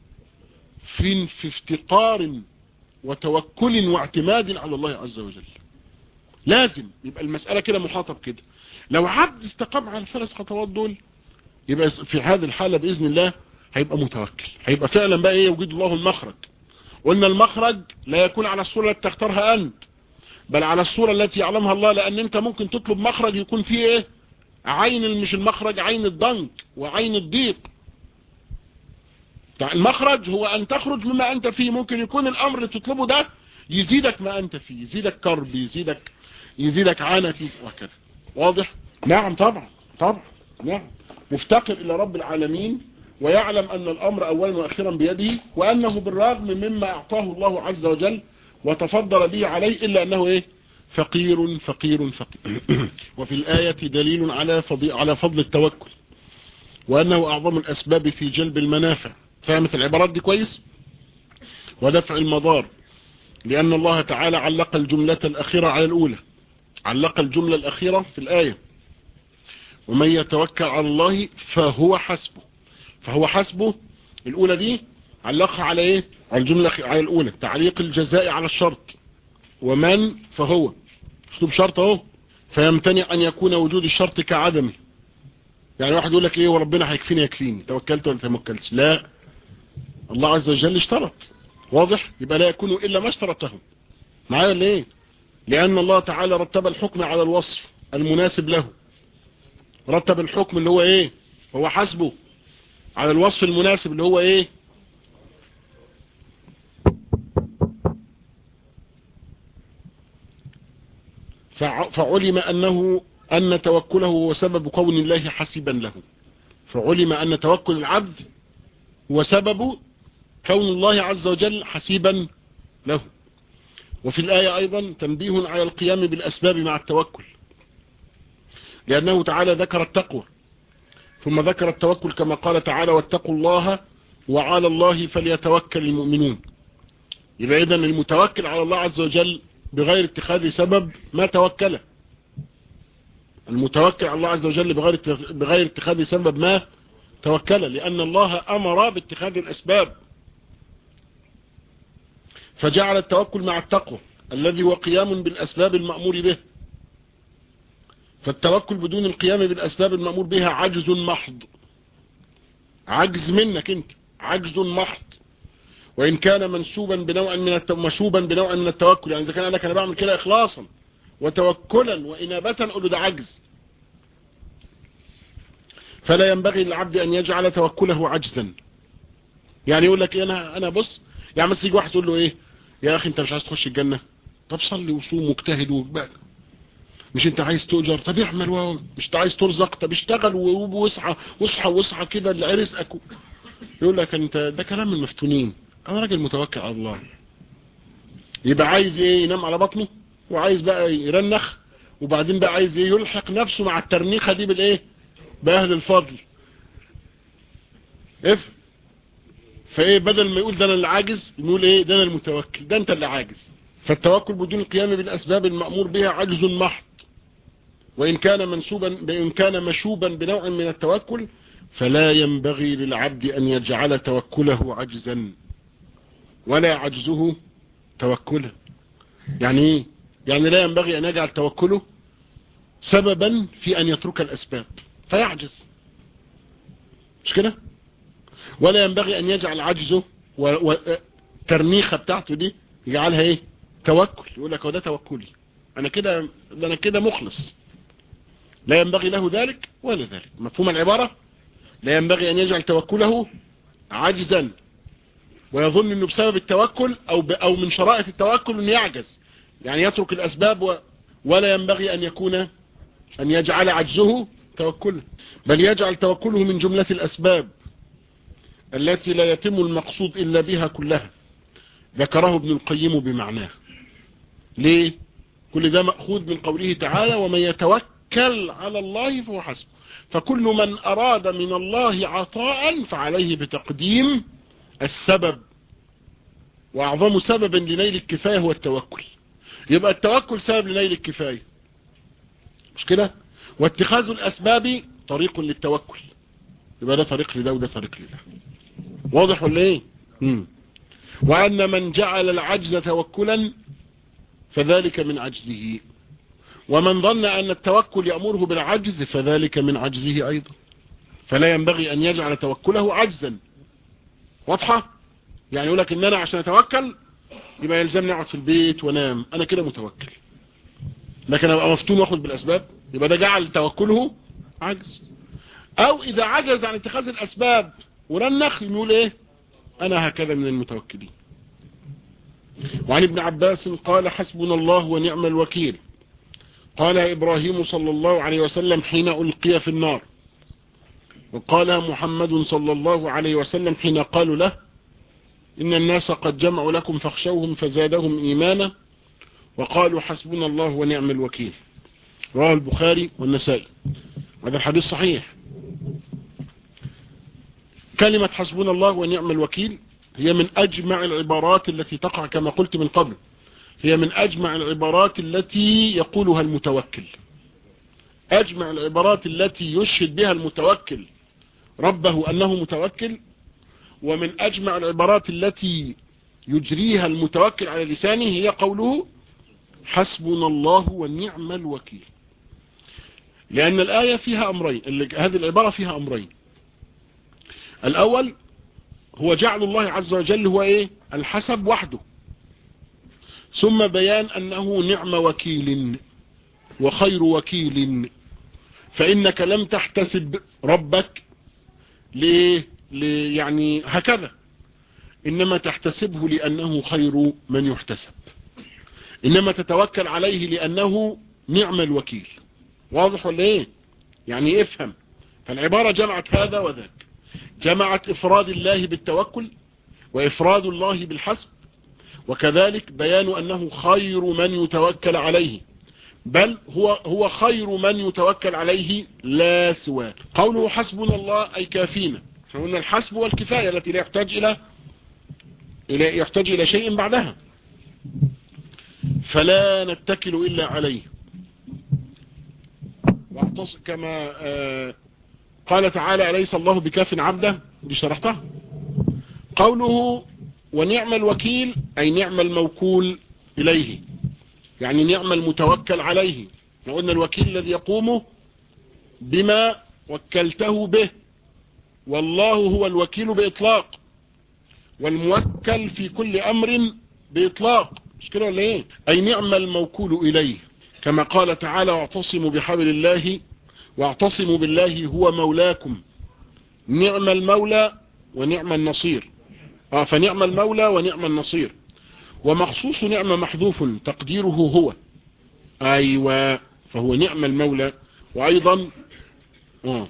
في, في افتقار وتوكل واعتماد على الله عز وجل لازم يبقى المسألة كده محاطة بكده لو عبد استقام على الثلاث خطوات دول يبقى في هذه الحالة بإذن الله هيبقى متوكل هيبقى فعلا بقى ايه يوجد الله المخرج وان المخرج لا يكون على الصورة التي تختارها انت بل على الصورة التي يعلمها الله لان انت ممكن تطلب مخرج يكون فيه ايه عين مش المخرج عين الضنك وعين الضيق المخرج هو ان تخرج مما انت فيه ممكن يكون الامر اللي تطلبه ده يزيدك ما انت فيه يزيدك كرب يزيدك يزيدك عنة وهكذا واضح نعم طبعا طبعا نعم مفتقر الى رب العالمين ويعلم ان الامر اولا واخيرا بيده وانه بالرغم مما اعطاه الله عز وجل وتفضل به عليه الا انه ايه فقير فقير فقير وفي الآية دليل على فضل, على فضل التوكل وأنه أعظم الأسباب في جلب المنافع فهمت العبارات دي كويس ودفع المضار لأن الله تعالى علق الجملة الأخيرة على الأولى علق الجملة الأخيرة في الآية ومن يتوكل على الله فهو حسبه فهو حسبه الأولى دي علقها على إيه على الجملة على الأولى تعليق الجزاء على الشرط ومن فهو اسلوب شرط اهو فيمتنع ان يكون وجود الشرط كعدمه يعني واحد يقول لك ايه وربنا هيكفيني يكفيني توكلت ولا توكلتش لا الله عز وجل اشترط واضح يبقى لا يكون الا ما اشترطه معايا ليه لان الله تعالى رتب الحكم على الوصف المناسب له رتب الحكم اللي هو ايه هو حسبه على الوصف المناسب اللي هو ايه فعلم أنه أن توكله هو سبب كون الله حسيبا له فعلم أن توكل العبد هو سبب كون الله عز وجل حسيبا له وفي الآية أيضا تنبيه على القيام بالأسباب مع التوكل لأنه تعالى ذكر التقوى ثم ذكر التوكل كما قال تعالى واتقوا الله وعلى الله فليتوكل المؤمنون يبقى إذن المتوكل على الله عز وجل بغير اتخاذ سبب ما توكله المتوكل على الله عز وجل بغير بغير اتخاذ سبب ما توكل لأن الله أمر باتخاذ الأسباب فجعل التوكل مع التقوى الذي هو قيام بالأسباب المأمور به فالتوكل بدون القيام بالأسباب المأمور بها عجز محض عجز منك انت عجز محض وإن كان منسوبا بنوع من الت... مشوبا بنوع من التوكل يعني إذا كان لك أنا بعمل كده إخلاصا وتوكلا وإنابة أقول ده عجز فلا ينبغي للعبد أن يجعل توكله عجزا يعني يقول لك إيه أنا أنا بص يعني مثلا يجي واحد يقول له إيه يا أخي أنت مش عايز تخش الجنة طب صلي وصوم واجتهد وبقى مش انت عايز تؤجر طب اعمل و... مش انت عايز ترزق طب اشتغل واصحى واصحى واصحى كده اللي رزقك يقول لك انت ده كلام المفتونين انا راجل متوكل على الله يبقى عايز ايه ينام على بطنه وعايز بقى يرنخ وبعدين بقى عايز ايه يلحق نفسه مع الترنيخه دي بالايه باهل الفضل اف فايه بدل ما يقول ده انا اللي عاجز يقول ايه ده انا المتوكل ده انت اللي عاجز فالتوكل بدون القيام بالاسباب المأمور بها عجز محض وإن كان منسوبا إن كان مشوبا بنوع من التوكل فلا ينبغي للعبد أن يجعل توكله عجزا ولا عجزه توكلا يعني ايه يعني لا ينبغي أن يجعل توكله سببا في أن يترك الأسباب فيعجز مش كده ولا ينبغي أن يجعل عجزه والترنيخة بتاعته دي يجعلها ايه توكل يقول لك هو ده توكلي انا كده انا كده مخلص لا ينبغي له ذلك ولا ذلك مفهوم العبارة لا ينبغي أن يجعل توكله عجزا ويظن أنه بسبب التوكل أو, أو من شرائط التوكل أنه يعجز يعني يترك الأسباب و ولا ينبغي أن يكون أن يجعل عجزه توكلا بل يجعل توكله من جملة الأسباب التي لا يتم المقصود إلا بها كلها ذكره ابن القيم بمعناه ليه كل ده مأخوذ من قوله تعالى ومن يتوكل توكل على الله فهو حسبه فكل من أراد من الله عطاء فعليه بتقديم السبب وأعظم سبب لنيل الكفاية هو التوكل يبقى التوكل سبب لنيل الكفاية مش كده واتخاذ الأسباب طريق للتوكل يبقى ده طريق لده وده طريق لده واضح ولا ايه مم. وأن من جعل العجز توكلا فذلك من عجزه ومن ظن أن التوكل يأمره بالعجز فذلك من عجزه أيضا فلا ينبغي أن يجعل توكله عجزا واضحة يعني يقول لك إن أنا عشان أتوكل يبقى يلزمني أقعد في البيت ونام أنا كده متوكل لكن أبقى مفتون وأخذ بالأسباب يبقى ده جعل توكله عجز أو إذا عجز عن اتخاذ الأسباب ورنخ يقول إيه أنا هكذا من المتوكلين وعن ابن عباس قال حسبنا الله ونعم الوكيل قال إبراهيم صلى الله عليه وسلم حين ألقي في النار وقال محمد صلى الله عليه وسلم حين قالوا له إن الناس قد جمعوا لكم فاخشوهم فزادهم إيمانا وقالوا حسبنا الله ونعم الوكيل رواه البخاري والنسائي هذا الحديث صحيح كلمة حسبنا الله ونعم الوكيل هي من أجمع العبارات التي تقع كما قلت من قبل هي من أجمع العبارات التي يقولها المتوكل أجمع العبارات التي يشهد بها المتوكل ربه أنه متوكل ومن أجمع العبارات التي يجريها المتوكل على لسانه هي قوله حسبنا الله ونعم الوكيل لأن الآية فيها أمرين هذه العبارة فيها أمرين الأول هو جعل الله عز وجل هو إيه الحسب وحده ثم بيان أنه نعم وكيل وخير وكيل فإنك لم تحتسب ربك ليه يعني هكذا إنما تحتسبه لأنه خير من يحتسب إنما تتوكل عليه لأنه نعم الوكيل واضح ولا إيه يعني افهم فالعبارة جمعت هذا وذاك جمعت إفراد الله بالتوكل وإفراد الله بالحسب وكذلك بيان أنه خير من يتوكل عليه بل هو هو خير من يتوكل عليه لا سواه قوله حسبنا الله أي كافينا قلنا الحسب والكفاية التي لا يحتاج إلى إلى يحتاج إلى شيء بعدها فلا نتكل إلا عليه كما قال تعالى أليس الله بكاف عبده دي شرحتها قوله ونعم الوكيل أي نعم الموكول إليه يعني نعم المتوكل عليه قلنا الوكيل الذي يقوم بما وكلته به والله هو الوكيل بإطلاق والموكل في كل أمر بإطلاق مش كده ولا ايه أي نعم الموكول إليه كما قال تعالى واعتصموا بحبل الله واعتصموا بالله هو مولاكم نعم المولى ونعم النصير آه فنعم المولى ونعم النصير ومخصوص نعم محذوف تقديره هو أيوة فهو نعم المولى وأيضا آه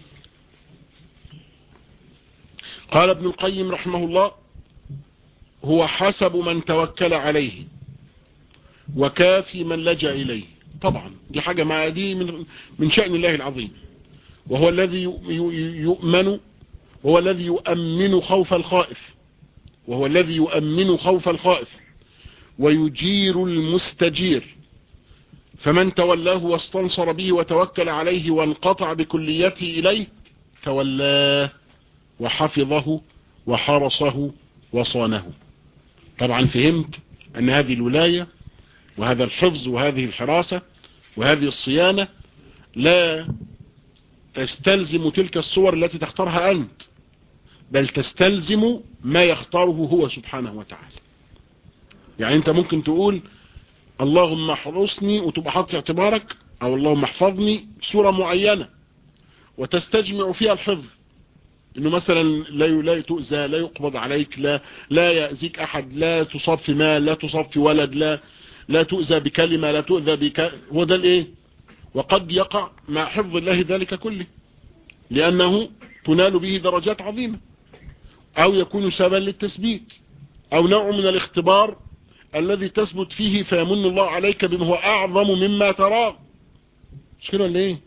قال ابن القيم رحمه الله هو حسب من توكل عليه وكافي من لجأ إليه طبعا دي حاجة مع دي من, من شأن الله العظيم وهو الذي يؤمن وهو الذي يؤمن خوف الخائف وهو الذي يؤمن خوف الخائف ويجير المستجير فمن تولاه واستنصر به وتوكل عليه وانقطع بكليته إليه تولاه وحفظه وحرسه وصانه طبعا فهمت أن هذه الولاية وهذا الحفظ وهذه الحراسة وهذه الصيانة لا تستلزم تلك الصور التي تختارها أنت بل تستلزم ما يختاره هو سبحانه وتعالى يعني انت ممكن تقول اللهم احرسني وتبقى حاطط اعتبارك او اللهم احفظني صورة معينة وتستجمع فيها الحفظ انه مثلا لا لا تؤذى لا يقبض عليك لا لا يأذيك احد لا تصاب في مال لا تصاب في ولد لا لا تؤذى بكلمة لا تؤذى بك هو ده الايه وقد يقع مع حفظ الله ذلك كله لانه تنال به درجات عظيمة او يكون سببا للتثبيت او نوع من الاختبار الذي تثبت فيه فيمن الله عليك بما هو اعظم مما تراه مش كده ولا ايه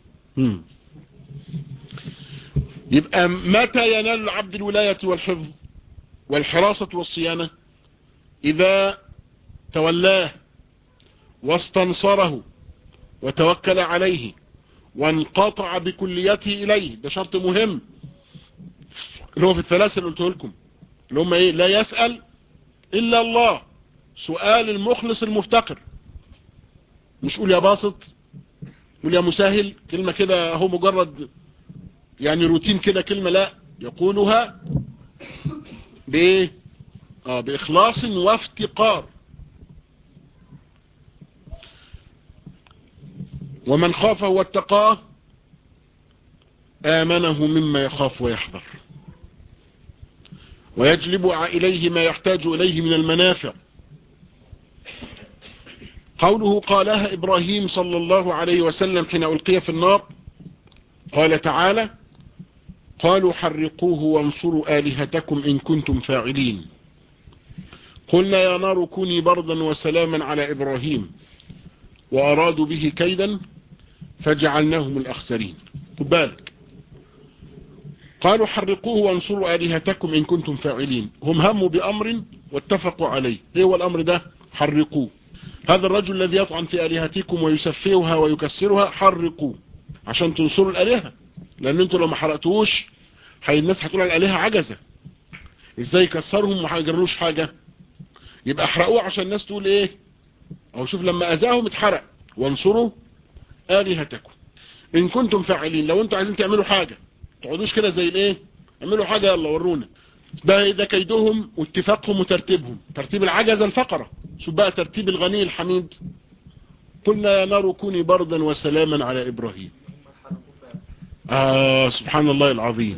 يبقى متى ينال العبد الولاية والحفظ والحراسة والصيانة إذا تولاه واستنصره وتوكل عليه وانقطع بكليته إليه ده شرط مهم اللي هو في الثلاثة اللي قلته لكم اللي هم ايه لا يسأل إلا الله سؤال المخلص المفتقر مش قول يا باسط قول يا مساهل كلمة كده هو مجرد يعني روتين كده كلمة لا يقولها بايه اه باخلاص وافتقار ومن خافه واتقاه آمنه مما يخاف ويحذر ويجلب إليه ما يحتاج إليه من المنافع قوله قالها إبراهيم صلى الله عليه وسلم حين ألقي في النار قال تعالى قالوا حرقوه وانصروا آلهتكم إن كنتم فاعلين قلنا يا نار كوني بردا وسلاما على إبراهيم وأرادوا به كيدا فجعلناهم الأخسرين بالك قالوا حرقوه وانصروا آلهتكم إن كنتم فاعلين هم هموا بأمر واتفقوا عليه ايه هو الأمر ده حرقوه هذا الرجل الذي يطعن في آلهتكم ويسفهها ويكسرها حرقوه عشان تنصروا الآلهة لأن انتوا لو ما حرقتوش حي الناس هتقول على الآلهة عجزة ازاي يكسرهم وما هيجرلوش حاجة يبقى احرقوه عشان الناس تقول ايه او شوف لما اذاهم اتحرق وانصروا الهتكم ان كنتم فاعلين لو انتم عايزين تعملوا حاجة تقعدوش كده زي الايه اعملوا حاجة يلا ورونا ده ده كيدهم واتفاقهم وترتيبهم ترتيب العجزة الفقرة شوف بقى ترتيب الغني الحميد قلنا يا نار كوني بردا وسلاما على ابراهيم آه سبحان الله العظيم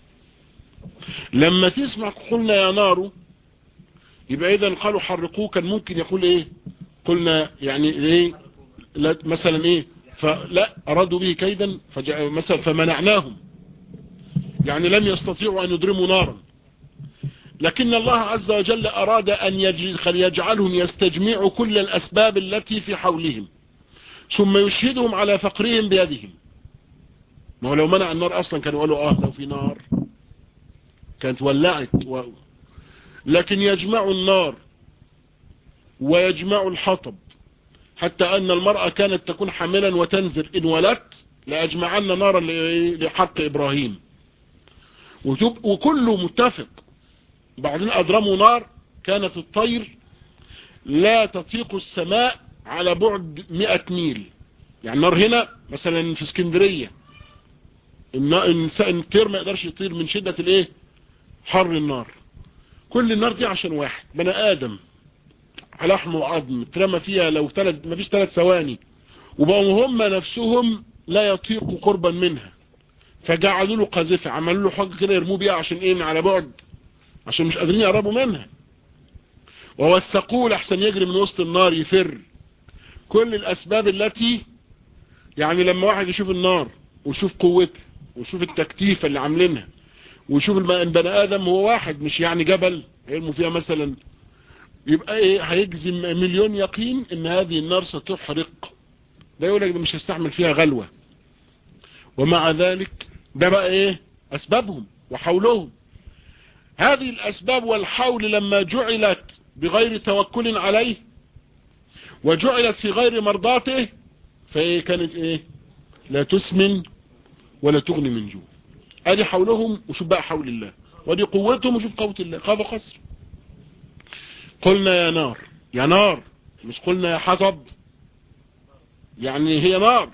لما تسمع قلنا يا نار يبقى اذا قالوا حرقوه كان ممكن يقول ايه قلنا يعني ايه لا مثلا ايه فلا ارادوا به كيدا مثلا فمنعناهم يعني لم يستطيعوا ان يضرموا نارا لكن الله عز وجل اراد ان يجعلهم يستجمعوا كل الاسباب التي في حولهم ثم يشهدهم على فقرهم بيدهم ما هو لو منع النار اصلا كانوا قالوا اه لو في نار كانت ولعت و... لكن يجمع النار ويجمع الحطب حتى ان المرأة كانت تكون حاملا وتنزل ان ولدت لأجمعن نارا لحق ابراهيم وكله متفق بعدين اضرموا نار كانت الطير لا تطيق السماء على بعد 100 ميل يعني النار هنا مثلا في اسكندرية الطير ما يقدرش يطير من شدة الايه حر النار كل النار دي عشان واحد بني ادم لحم وعظم اترمى فيها لو ثلاث ما فيش ثلاث ثواني وبقوا هم نفسهم لا يطيقوا قربا منها فجعلوا له قذفه عملوا له حاجه كده يرموه بيها عشان ايه على بعد عشان مش قادرين يقربوا منها ووثقوه لحسن يجري من وسط النار يفر كل الاسباب التي يعني لما واحد يشوف النار ويشوف قوتها ويشوف التكتيفه اللي عاملينها ويشوف البني ادم هو واحد مش يعني جبل يرموا فيها مثلا يبقى ايه هيجزم مليون يقين ان هذه النار ستحرق ده يقول لك ده مش هستحمل فيها غلوة ومع ذلك ده بقى ايه اسبابهم وحولهم هذه الاسباب والحول لما جعلت بغير توكل عليه وجعلت في غير مرضاته فايه كانت ايه لا تسمن ولا تغني من جوع ادي حولهم وشوف بقى حول الله ودي قوتهم وشوف قوة الله خاب خسر قلنا يا نار يا نار مش قلنا يا حطب يعني هي نار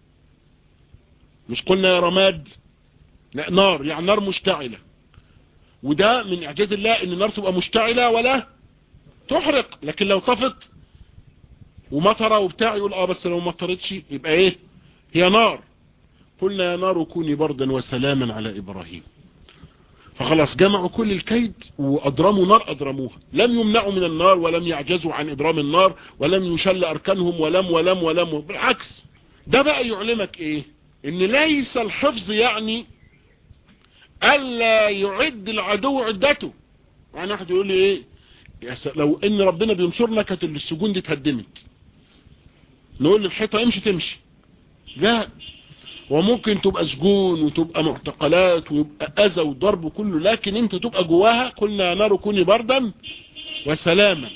مش قلنا يا رماد لا نار يعني نار مشتعلة وده من اعجاز الله ان النار تبقى مشتعلة ولا تحرق لكن لو طفت ومطرة وبتاع يقول اه بس لو مطرتش يبقى ايه هي نار قلنا يا نار كوني بردا وسلاما على ابراهيم فخلاص جمعوا كل الكيد وأضرموا نار أضرموها لم يمنعوا من النار ولم يعجزوا عن إضرام النار ولم يشل أركانهم ولم ولم ولم بالعكس ده بقى يعلمك إيه إن ليس الحفظ يعني ألا يعد العدو عدته يعني واحد يقول لي إيه لو إن ربنا بينصرنا كانت السجون دي اتهدمت نقول للحيطة امشي تمشي لا وممكن تبقى سجون وتبقى معتقلات ويبقى اذى وضرب كله لكن انت تبقى جواها قلنا نار كوني بردا وسلاما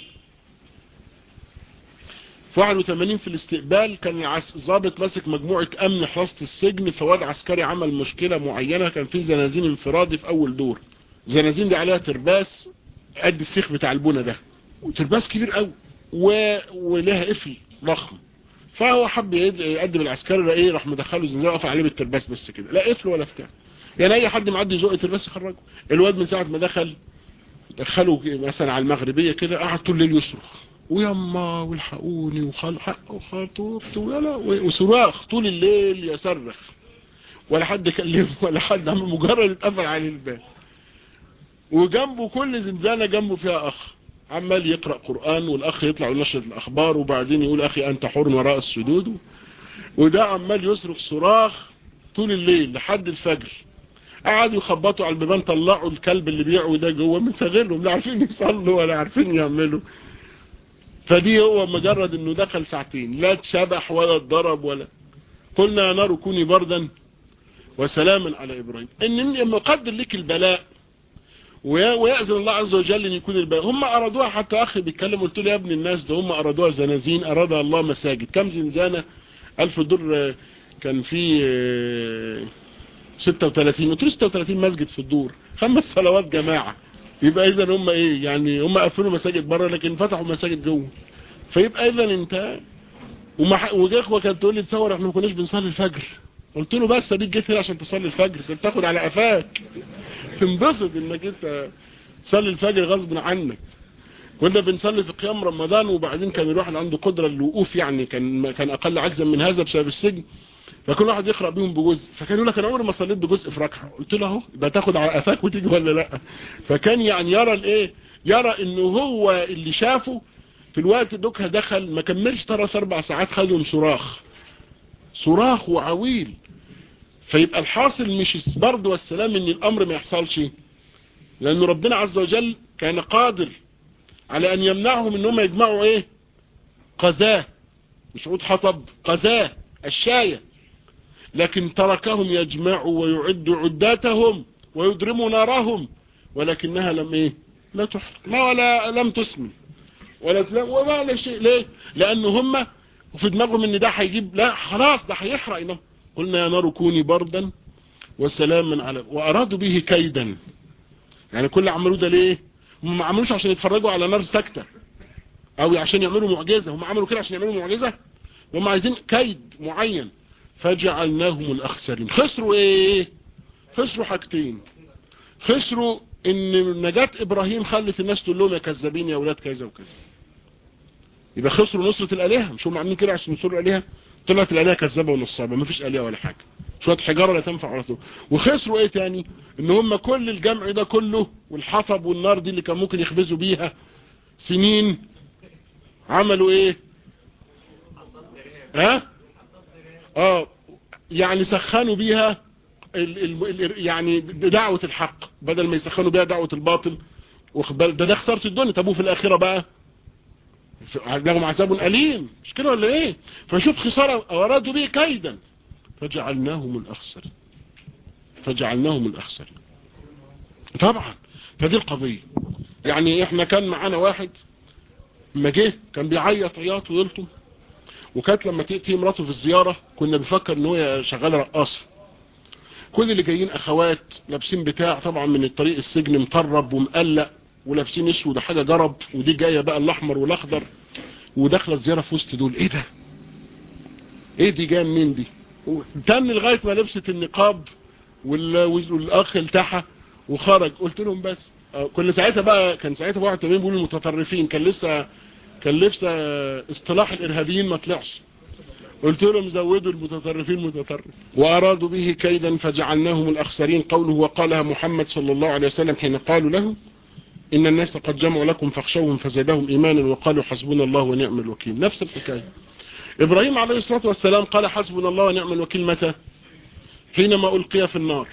في 81 في الاستقبال كان الضابط ماسك مجموعة امن حراسة السجن فواد عسكري عمل مشكلة معينة كان في زنازين انفرادي في اول دور زنازين دي عليها ترباس قد السيخ بتاع البونة ده وترباس كبير قوي و... ولها قفل ضخم فهو حب يقدم العسكري ايه راح مدخله زنزانه وقف عليه بالترباس بس كده لا قفل ولا بتاع يعني اي حد معدي يزق الترباس يخرجه الواد من ساعه ما دخل دخله مثلا على المغربيه كده قعد طول الليل يصرخ ويما والحقوني وخال حق وخاطفت ولا وصراخ طول الليل يصرخ ولا حد كلمه ولا حد عمل مجرد اتقفل عليه الباب وجنبه كل زنزانه جنبه فيها اخ عمال يقرأ قرآن والأخ يطلع وينشر الأخبار وبعدين يقول أخي أنت حر وراء السدود وده عمال يصرخ صراخ طول الليل لحد الفجر قعدوا يخبطوا على البيبان طلعوا الكلب اللي بيعوا ده جوه مستغلهم لا عارفين يصلوا ولا عارفين يعملوا فدي هو مجرد انه دخل ساعتين لا اتشبح ولا اتضرب ولا قلنا يا نار كوني بردا وسلاما على ابراهيم ان لما قدر لك البلاء ويأذن الله عز وجل ان يكون الباقي هم ارادوها حتى اخي بيتكلم قلت له يا ابن الناس ده هم ارادوها زنازين ارادها الله مساجد كم زنزانة الف دور كان في 36 قلت له 36 مسجد في الدور خمس صلوات جماعة يبقى اذا هم ايه يعني هم قفلوا مساجد بره لكن فتحوا مساجد جوه فيبقى اذا انت ومع واخوه كانت تقول لي تصور احنا ما كناش بنصلي الفجر قلت له بس اديك جيت هنا عشان تصلي الفجر كنت تاخد على قفاك تنبسط انك انت تصلي الفجر غصب عنك كنا بنصلي في قيام رمضان وبعدين كان الواحد عنده قدرة للوقوف يعني كان كان اقل عجزا من هذا بسبب السجن فكل واحد يقرأ بيهم بجزء فكان يقول لك انا عمري ما صليت بجزء في ركعه قلت له اهو يبقى تاخد على قفاك وتيجي ولا لا فكان يعني يرى الايه يرى انه هو اللي شافه في الوقت دوكها دخل ما كملش ثلاث اربع ساعات خدهم صراخ صراخ وعويل فيبقى الحاصل مش برد والسلام ان الامر ما يحصلش لان ربنا عز وجل كان قادر على ان يمنعهم انهم يجمعوا ايه قذاه مش عود حطب قذاه الشاية لكن تركهم يجمعوا ويعدوا عداتهم ويدرموا نارهم ولكنها لم ايه لا تحرق ما ولا لم تسمن ولا ولا شيء ليه لانه هم وفي دماغهم ان ده هيجيب لا خلاص ده هيحرق إنه. قلنا يا نار كوني بردا وسلاما على وارادوا به كيدا يعني كل عملوا ده ليه هم ما عملوش عشان يتفرجوا على نار ساكته او عشان يعملوا معجزه هم عملوا كده عشان يعملوا معجزه هم عايزين كيد معين فجعلناهم الاخسرين خسروا ايه خسروا حاجتين خسروا ان نجاة ابراهيم خلت الناس تقول لهم يا كذابين يا اولاد كذا وكذا يبقى خسروا نصرة الالهة مش هم عاملين كده عشان ينصروا الالهة طلعت الالهة كذابة ونصابة مفيش الهة ولا حاجة شوية حجارة لا تنفع ولا تنفع وخسروا ايه تاني ان هم كل الجمع ده كله والحطب والنار دي اللي كان ممكن يخبزوا بيها سنين عملوا ايه ها اه يعني سخنوا بيها ال ال يعني دعوة الحق بدل ما يسخنوا بيها دعوة الباطل ده ده خسارة الدنيا طب وفي الاخرة بقى لهم عذاب أليم مش كده ولا ايه فشوف خسارة أرادوا به كيدا فجعلناهم الأخسر فجعلناهم الأخسر طبعا فدي القضية يعني احنا كان معانا واحد لما جه كان بيعيط عياط ويلطم وكانت لما تأتي مراته في الزيارة كنا بنفكر ان هو شغال رقاصة كل اللي جايين اخوات لابسين بتاع طبعا من الطريق السجن مطرب ومقلق ولابسين اسود حاجة جرب ودي جاية بقى الاحمر والاخضر وداخله الزيارة في وسط دول ايه ده ايه دي جايه منين دي تن لغاية ما لبست النقاب والاخ التحى وخرج قلت لهم بس كنا ساعتها بقى كان ساعتها واحد تمام بيقول المتطرفين كان لسه كان لسه اصطلاح الارهابيين ما طلعش قلت لهم زودوا المتطرفين متطرف وارادوا به كيدا فجعلناهم الاخسرين قوله وقالها محمد صلى الله عليه وسلم حين قالوا له ان الناس قد جمعوا لكم فاخشوهم فزادهم ايمانا وقالوا حسبنا الله ونعم الوكيل نفس الحكايه ابراهيم عليه الصلاه والسلام قال حسبنا الله ونعم الوكيل متى حينما القي في النار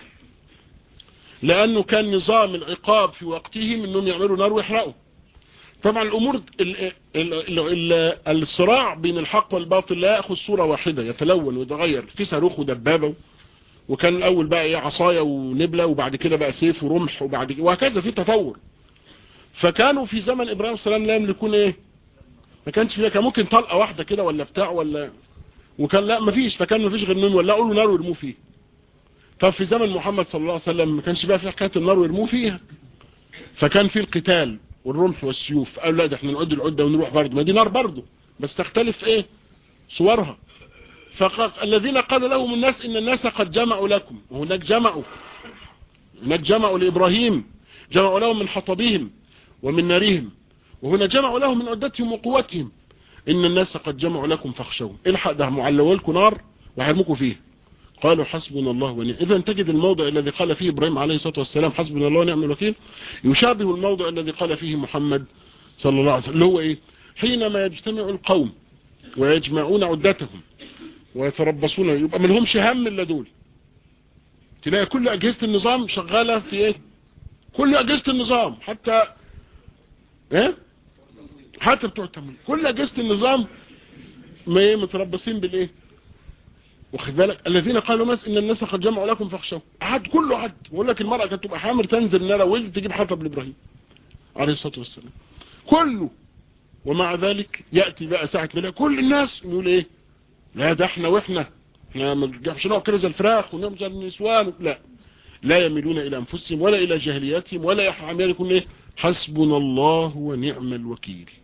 لانه كان نظام العقاب في وقتهم انهم يعملوا نار ويحرقوا طبعا الامور ال ال ال الصراع بين الحق والباطل لا ياخذ صوره واحده يتلون ويتغير في صاروخ ودبابه وكان الاول بقى ايه عصايه ونبله وبعد كده بقى سيف ورمح وبعد كده وهكذا في تطور فكانوا في زمن ابراهيم صلى الله عليه وسلم لا يملكون ايه ما كانش فيها كان ممكن طلقه واحده كده ولا بتاع ولا وكان لا مفيش فكان مفيش غير انهم يولعوا له نار ويرموه فيه طب في زمن محمد صلى الله عليه وسلم ما كانش بقى في حكايه النار ويرموه فيها فكان في القتال والرمح والسيوف قالوا لا ده احنا نعد العده ونروح برضه ما دي نار برضه بس تختلف ايه صورها فالذين قال لهم الناس ان الناس قد جمعوا لكم وهناك جمعوا هناك جمعوا لابراهيم جمعوا لهم من حطبهم ومن نارهم وهنا جمعوا لهم من عدتهم وقوتهم ان الناس قد جمعوا لكم فاخشوهم الحق ده معلوا لكم نار وهرمكم فيه قالوا حسبنا الله ونعم اذا تجد الموضع الذي قال فيه ابراهيم عليه الصلاه والسلام حسبنا الله ونعم الوكيل يشابه الموضع الذي قال فيه محمد صلى الله عليه وسلم اللي هو ايه حينما يجتمع القوم ويجمعون عدتهم ويتربصون يبقى من همش هم الا دول تلاقي كل اجهزه النظام شغاله في ايه كل اجهزه النظام حتى ايه حتى بتوع التمويل كل اجهزه النظام ما ايه متربصين بالايه واخد بالك الذين قالوا ناس ان الناس قد جمعوا لكم فاخشوا عد كله عد بقول لك المرأة كانت تبقى حامر تنزل نرى ولد تجيب حطب لابراهيم عليه الصلاة والسلام كله ومع ذلك يأتي بقى ساعة بلا كل الناس يقول ايه لا ده احنا واحنا احنا مش نقعد كده زي الفراخ ونقعد زي النسوان لا لا يميلون الى انفسهم ولا الى جاهلياتهم ولا يحمل يكون ايه حسبنا الله ونعم الوكيل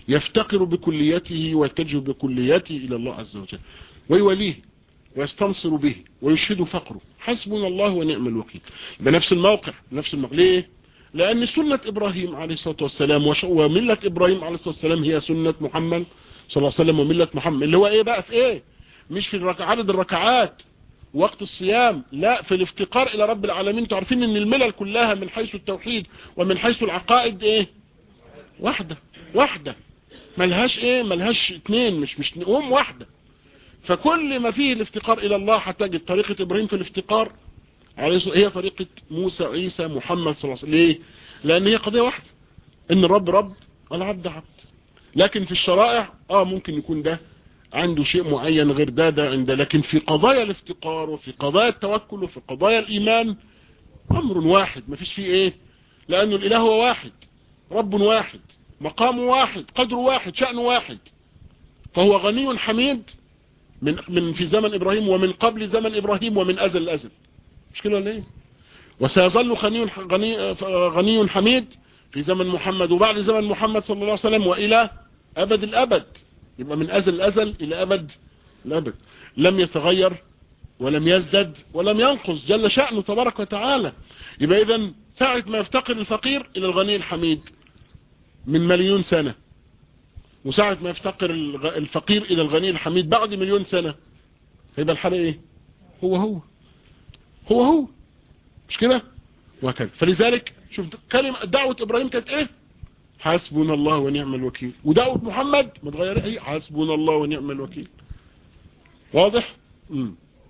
يفتقر بكليته ويتجه بكليته إلى الله عز وجل ويوليه ويستنصر به ويشهد فقره حسبنا الله ونعم الوكيل بنفس الموقع نفس الموقع ليه لأن سنة إبراهيم عليه الصلاة والسلام وملة إبراهيم عليه الصلاة والسلام هي سنة محمد صلى الله عليه وسلم وملة محمد اللي هو إيه بقى في إيه مش في عدد الركعات وقت الصيام لا في الافتقار إلى رب العالمين تعرفين ان الملل كلها من حيث التوحيد ومن حيث العقائد ايه واحدة واحدة ملهاش ايه ملهاش اتنين مش مش ام واحدة فكل ما فيه الافتقار الى الله هتجد طريقة ابراهيم في الافتقار هي طريقة موسى عيسى محمد صلى الله عليه وسلم ليه لان هي قضية واحدة ان الرب رب والعبد عبد لكن في الشرائع اه ممكن يكون ده عنده شيء معين غير ده ده عنده لكن في قضايا الافتقار وفي قضايا التوكل وفي قضايا الإيمان أمر واحد ما فيش فيه إيه لأنه الإله هو واحد رب واحد مقام واحد قدر واحد شأن واحد فهو غني حميد من من في زمن إبراهيم ومن قبل زمن إبراهيم ومن أزل الأزل مش كده ولا إيه وسيظل غني غني غني حميد في زمن محمد وبعد زمن محمد صلى الله عليه وسلم وإلى أبد الأبد يبقى من أزل الأزل إلى أبد الأبد لم يتغير ولم يزدد ولم ينقص جل شأنه تبارك وتعالى يبقى إذن ساعة ما يفتقر الفقير إلى الغني الحميد من مليون سنة وساعة ما يفتقر الفقير إلى الغني الحميد بعد مليون سنة هيبقى الحال إيه هو هو هو هو مش كده وهكذا فلذلك شوف كلمة دعوة إبراهيم كانت إيه حسبنا الله ونعم الوكيل ودعوة محمد ما تغير ايه حسبنا الله ونعم الوكيل واضح مم.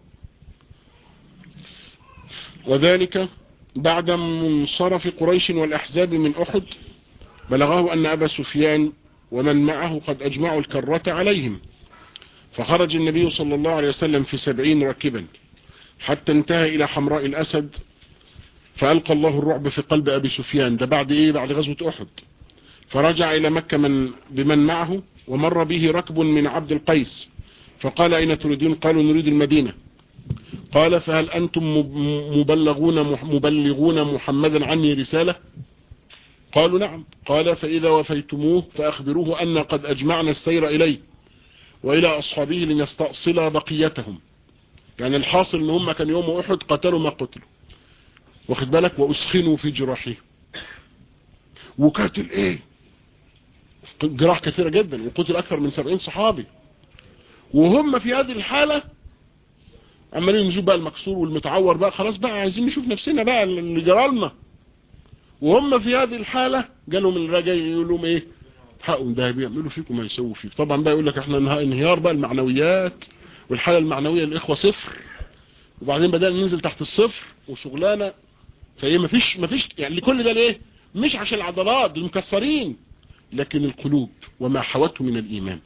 وذلك بعد منصرف قريش والأحزاب من أحد بلغه أن أبا سفيان ومن معه قد أجمعوا الكرة عليهم فخرج النبي صلى الله عليه وسلم في سبعين راكبا حتى انتهى إلى حمراء الأسد فألقى الله الرعب في قلب أبي سفيان ده بعد إيه بعد غزوة أحد فرجع إلى مكة من بمن معه ومر به ركب من عبد القيس فقال أين تريدون قالوا نريد المدينة قال فهل أنتم مبلغون مبلغون محمدا عني رسالة قالوا نعم قال فإذا وفيتموه فأخبروه أن قد أجمعنا السير إليه وإلى أصحابه لنستأصل بقيتهم يعني الحاصل ان هم كان يوم أحد قتلوا ما قتلوا واخد بالك وأسخنوا في جراحهم وقاتل ايه جراح كثيرة جدا وقتل أكثر من سبعين صحابي وهم في هذه الحالة عمالين نشوف بقى المكسور والمتعور بقى خلاص بقى عايزين نشوف نفسنا بقى اللي جرالنا وهم في هذه الحالة قالوا من الرجاء يقول لهم ايه حقهم ده بيعملوا فيكم ما يسووا فيك طبعا بقى يقول لك احنا انهيار بقى المعنويات والحالة المعنوية الاخوة صفر وبعدين بدأنا ننزل تحت الصفر وشغلانة فايه مفيش مفيش يعني كل ده ليه مش عشان العضلات دول مكسرين لكن القلوب وما حوته من الإيمان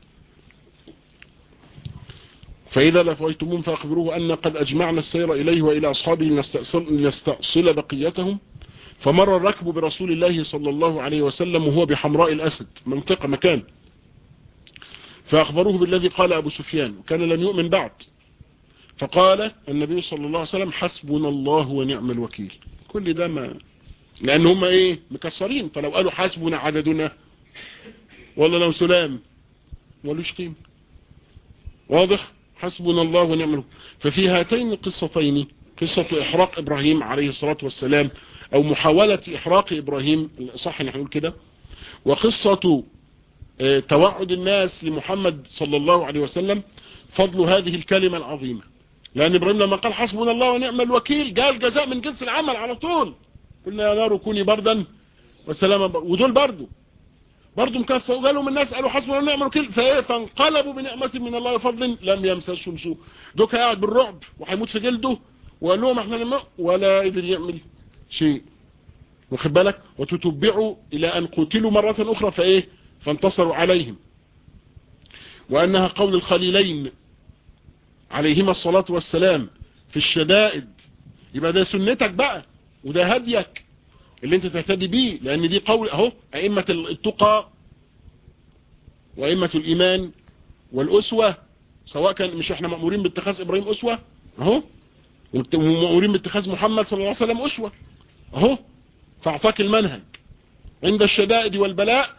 فإذا لفويتمون فأخبروه أن قد أجمعنا السير إليه وإلى أصحابه لنستأصل بقيتهم فمر الركب برسول الله صلى الله عليه وسلم وهو بحمراء الأسد منطقة مكان فأخبروه بالذي قال أبو سفيان وكان لم يؤمن بعد فقال النبي صلى الله عليه وسلم حسبنا الله ونعم الوكيل كل ده ما لأن هم إيه مكسرين فلو قالوا حسبنا عددنا ولا لو سلام ولوش قيمة واضح حسبنا الله ونعم ففي هاتين القصتين قصة إحراق إبراهيم عليه الصلاة والسلام أو محاولة إحراق إبراهيم صح نحن كده وقصة توعد الناس لمحمد صلى الله عليه وسلم فضل هذه الكلمة العظيمة لأن إبراهيم لما قال حسبنا الله ونعم الوكيل قال جزاء من جنس العمل على طول قلنا يا نار كوني بردا والسلام ودول برضو برضو مكسر وقالوا من الناس قالوا حسبنا الله ونعم الوكيل فايه فانقلبوا بنعمة من الله وفضل لم يمسسهم سوء دوك قاعد بالرعب وهيموت في جلده وقال لهم احنا لما ولا قدر يعمل شيء واخد بالك وتتبعوا الى ان قتلوا مرة اخرى فايه فانتصروا عليهم وانها قول الخليلين عليهما الصلاة والسلام في الشدائد يبقى ده سنتك بقى وده هديك اللي انت تهتدي بيه لان دي قول اهو ائمة التقى وائمة الايمان والاسوة سواء كان مش احنا مأمورين باتخاذ ابراهيم اسوة اهو ومأمورين باتخاذ محمد صلى الله عليه وسلم اسوة اهو فاعطاك المنهج عند الشدائد والبلاء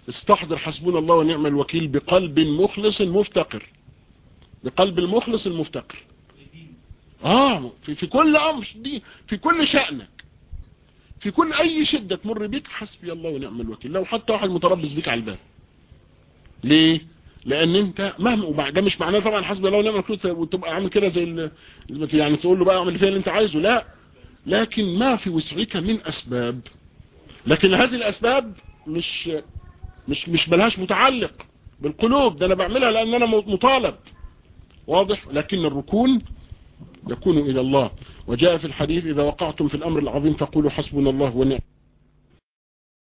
استحضر حسبنا الله ونعم الوكيل بقلب مخلص مفتقر بقلب المخلص المفتقر اه في, في كل امر دي في كل شأنك في كل اي شدة تمر بك حسبي الله ونعم الوكيل لو حتى واحد متربص بك على الباب ليه لان انت مهما ده مش معناه طبعا حسبي الله ونعم الوكيل وتبقى عامل كده زي يعني تقول له بقى اعمل فيها اللي انت عايزه لا لكن ما في وسعك من اسباب لكن هذه الاسباب مش مش مش ملهاش متعلق بالقلوب ده انا بعملها لان انا مطالب واضح لكن الركون يكون الى الله وجاء في الحديث اذا وقعتم في الامر العظيم فقولوا حسبنا الله ونعم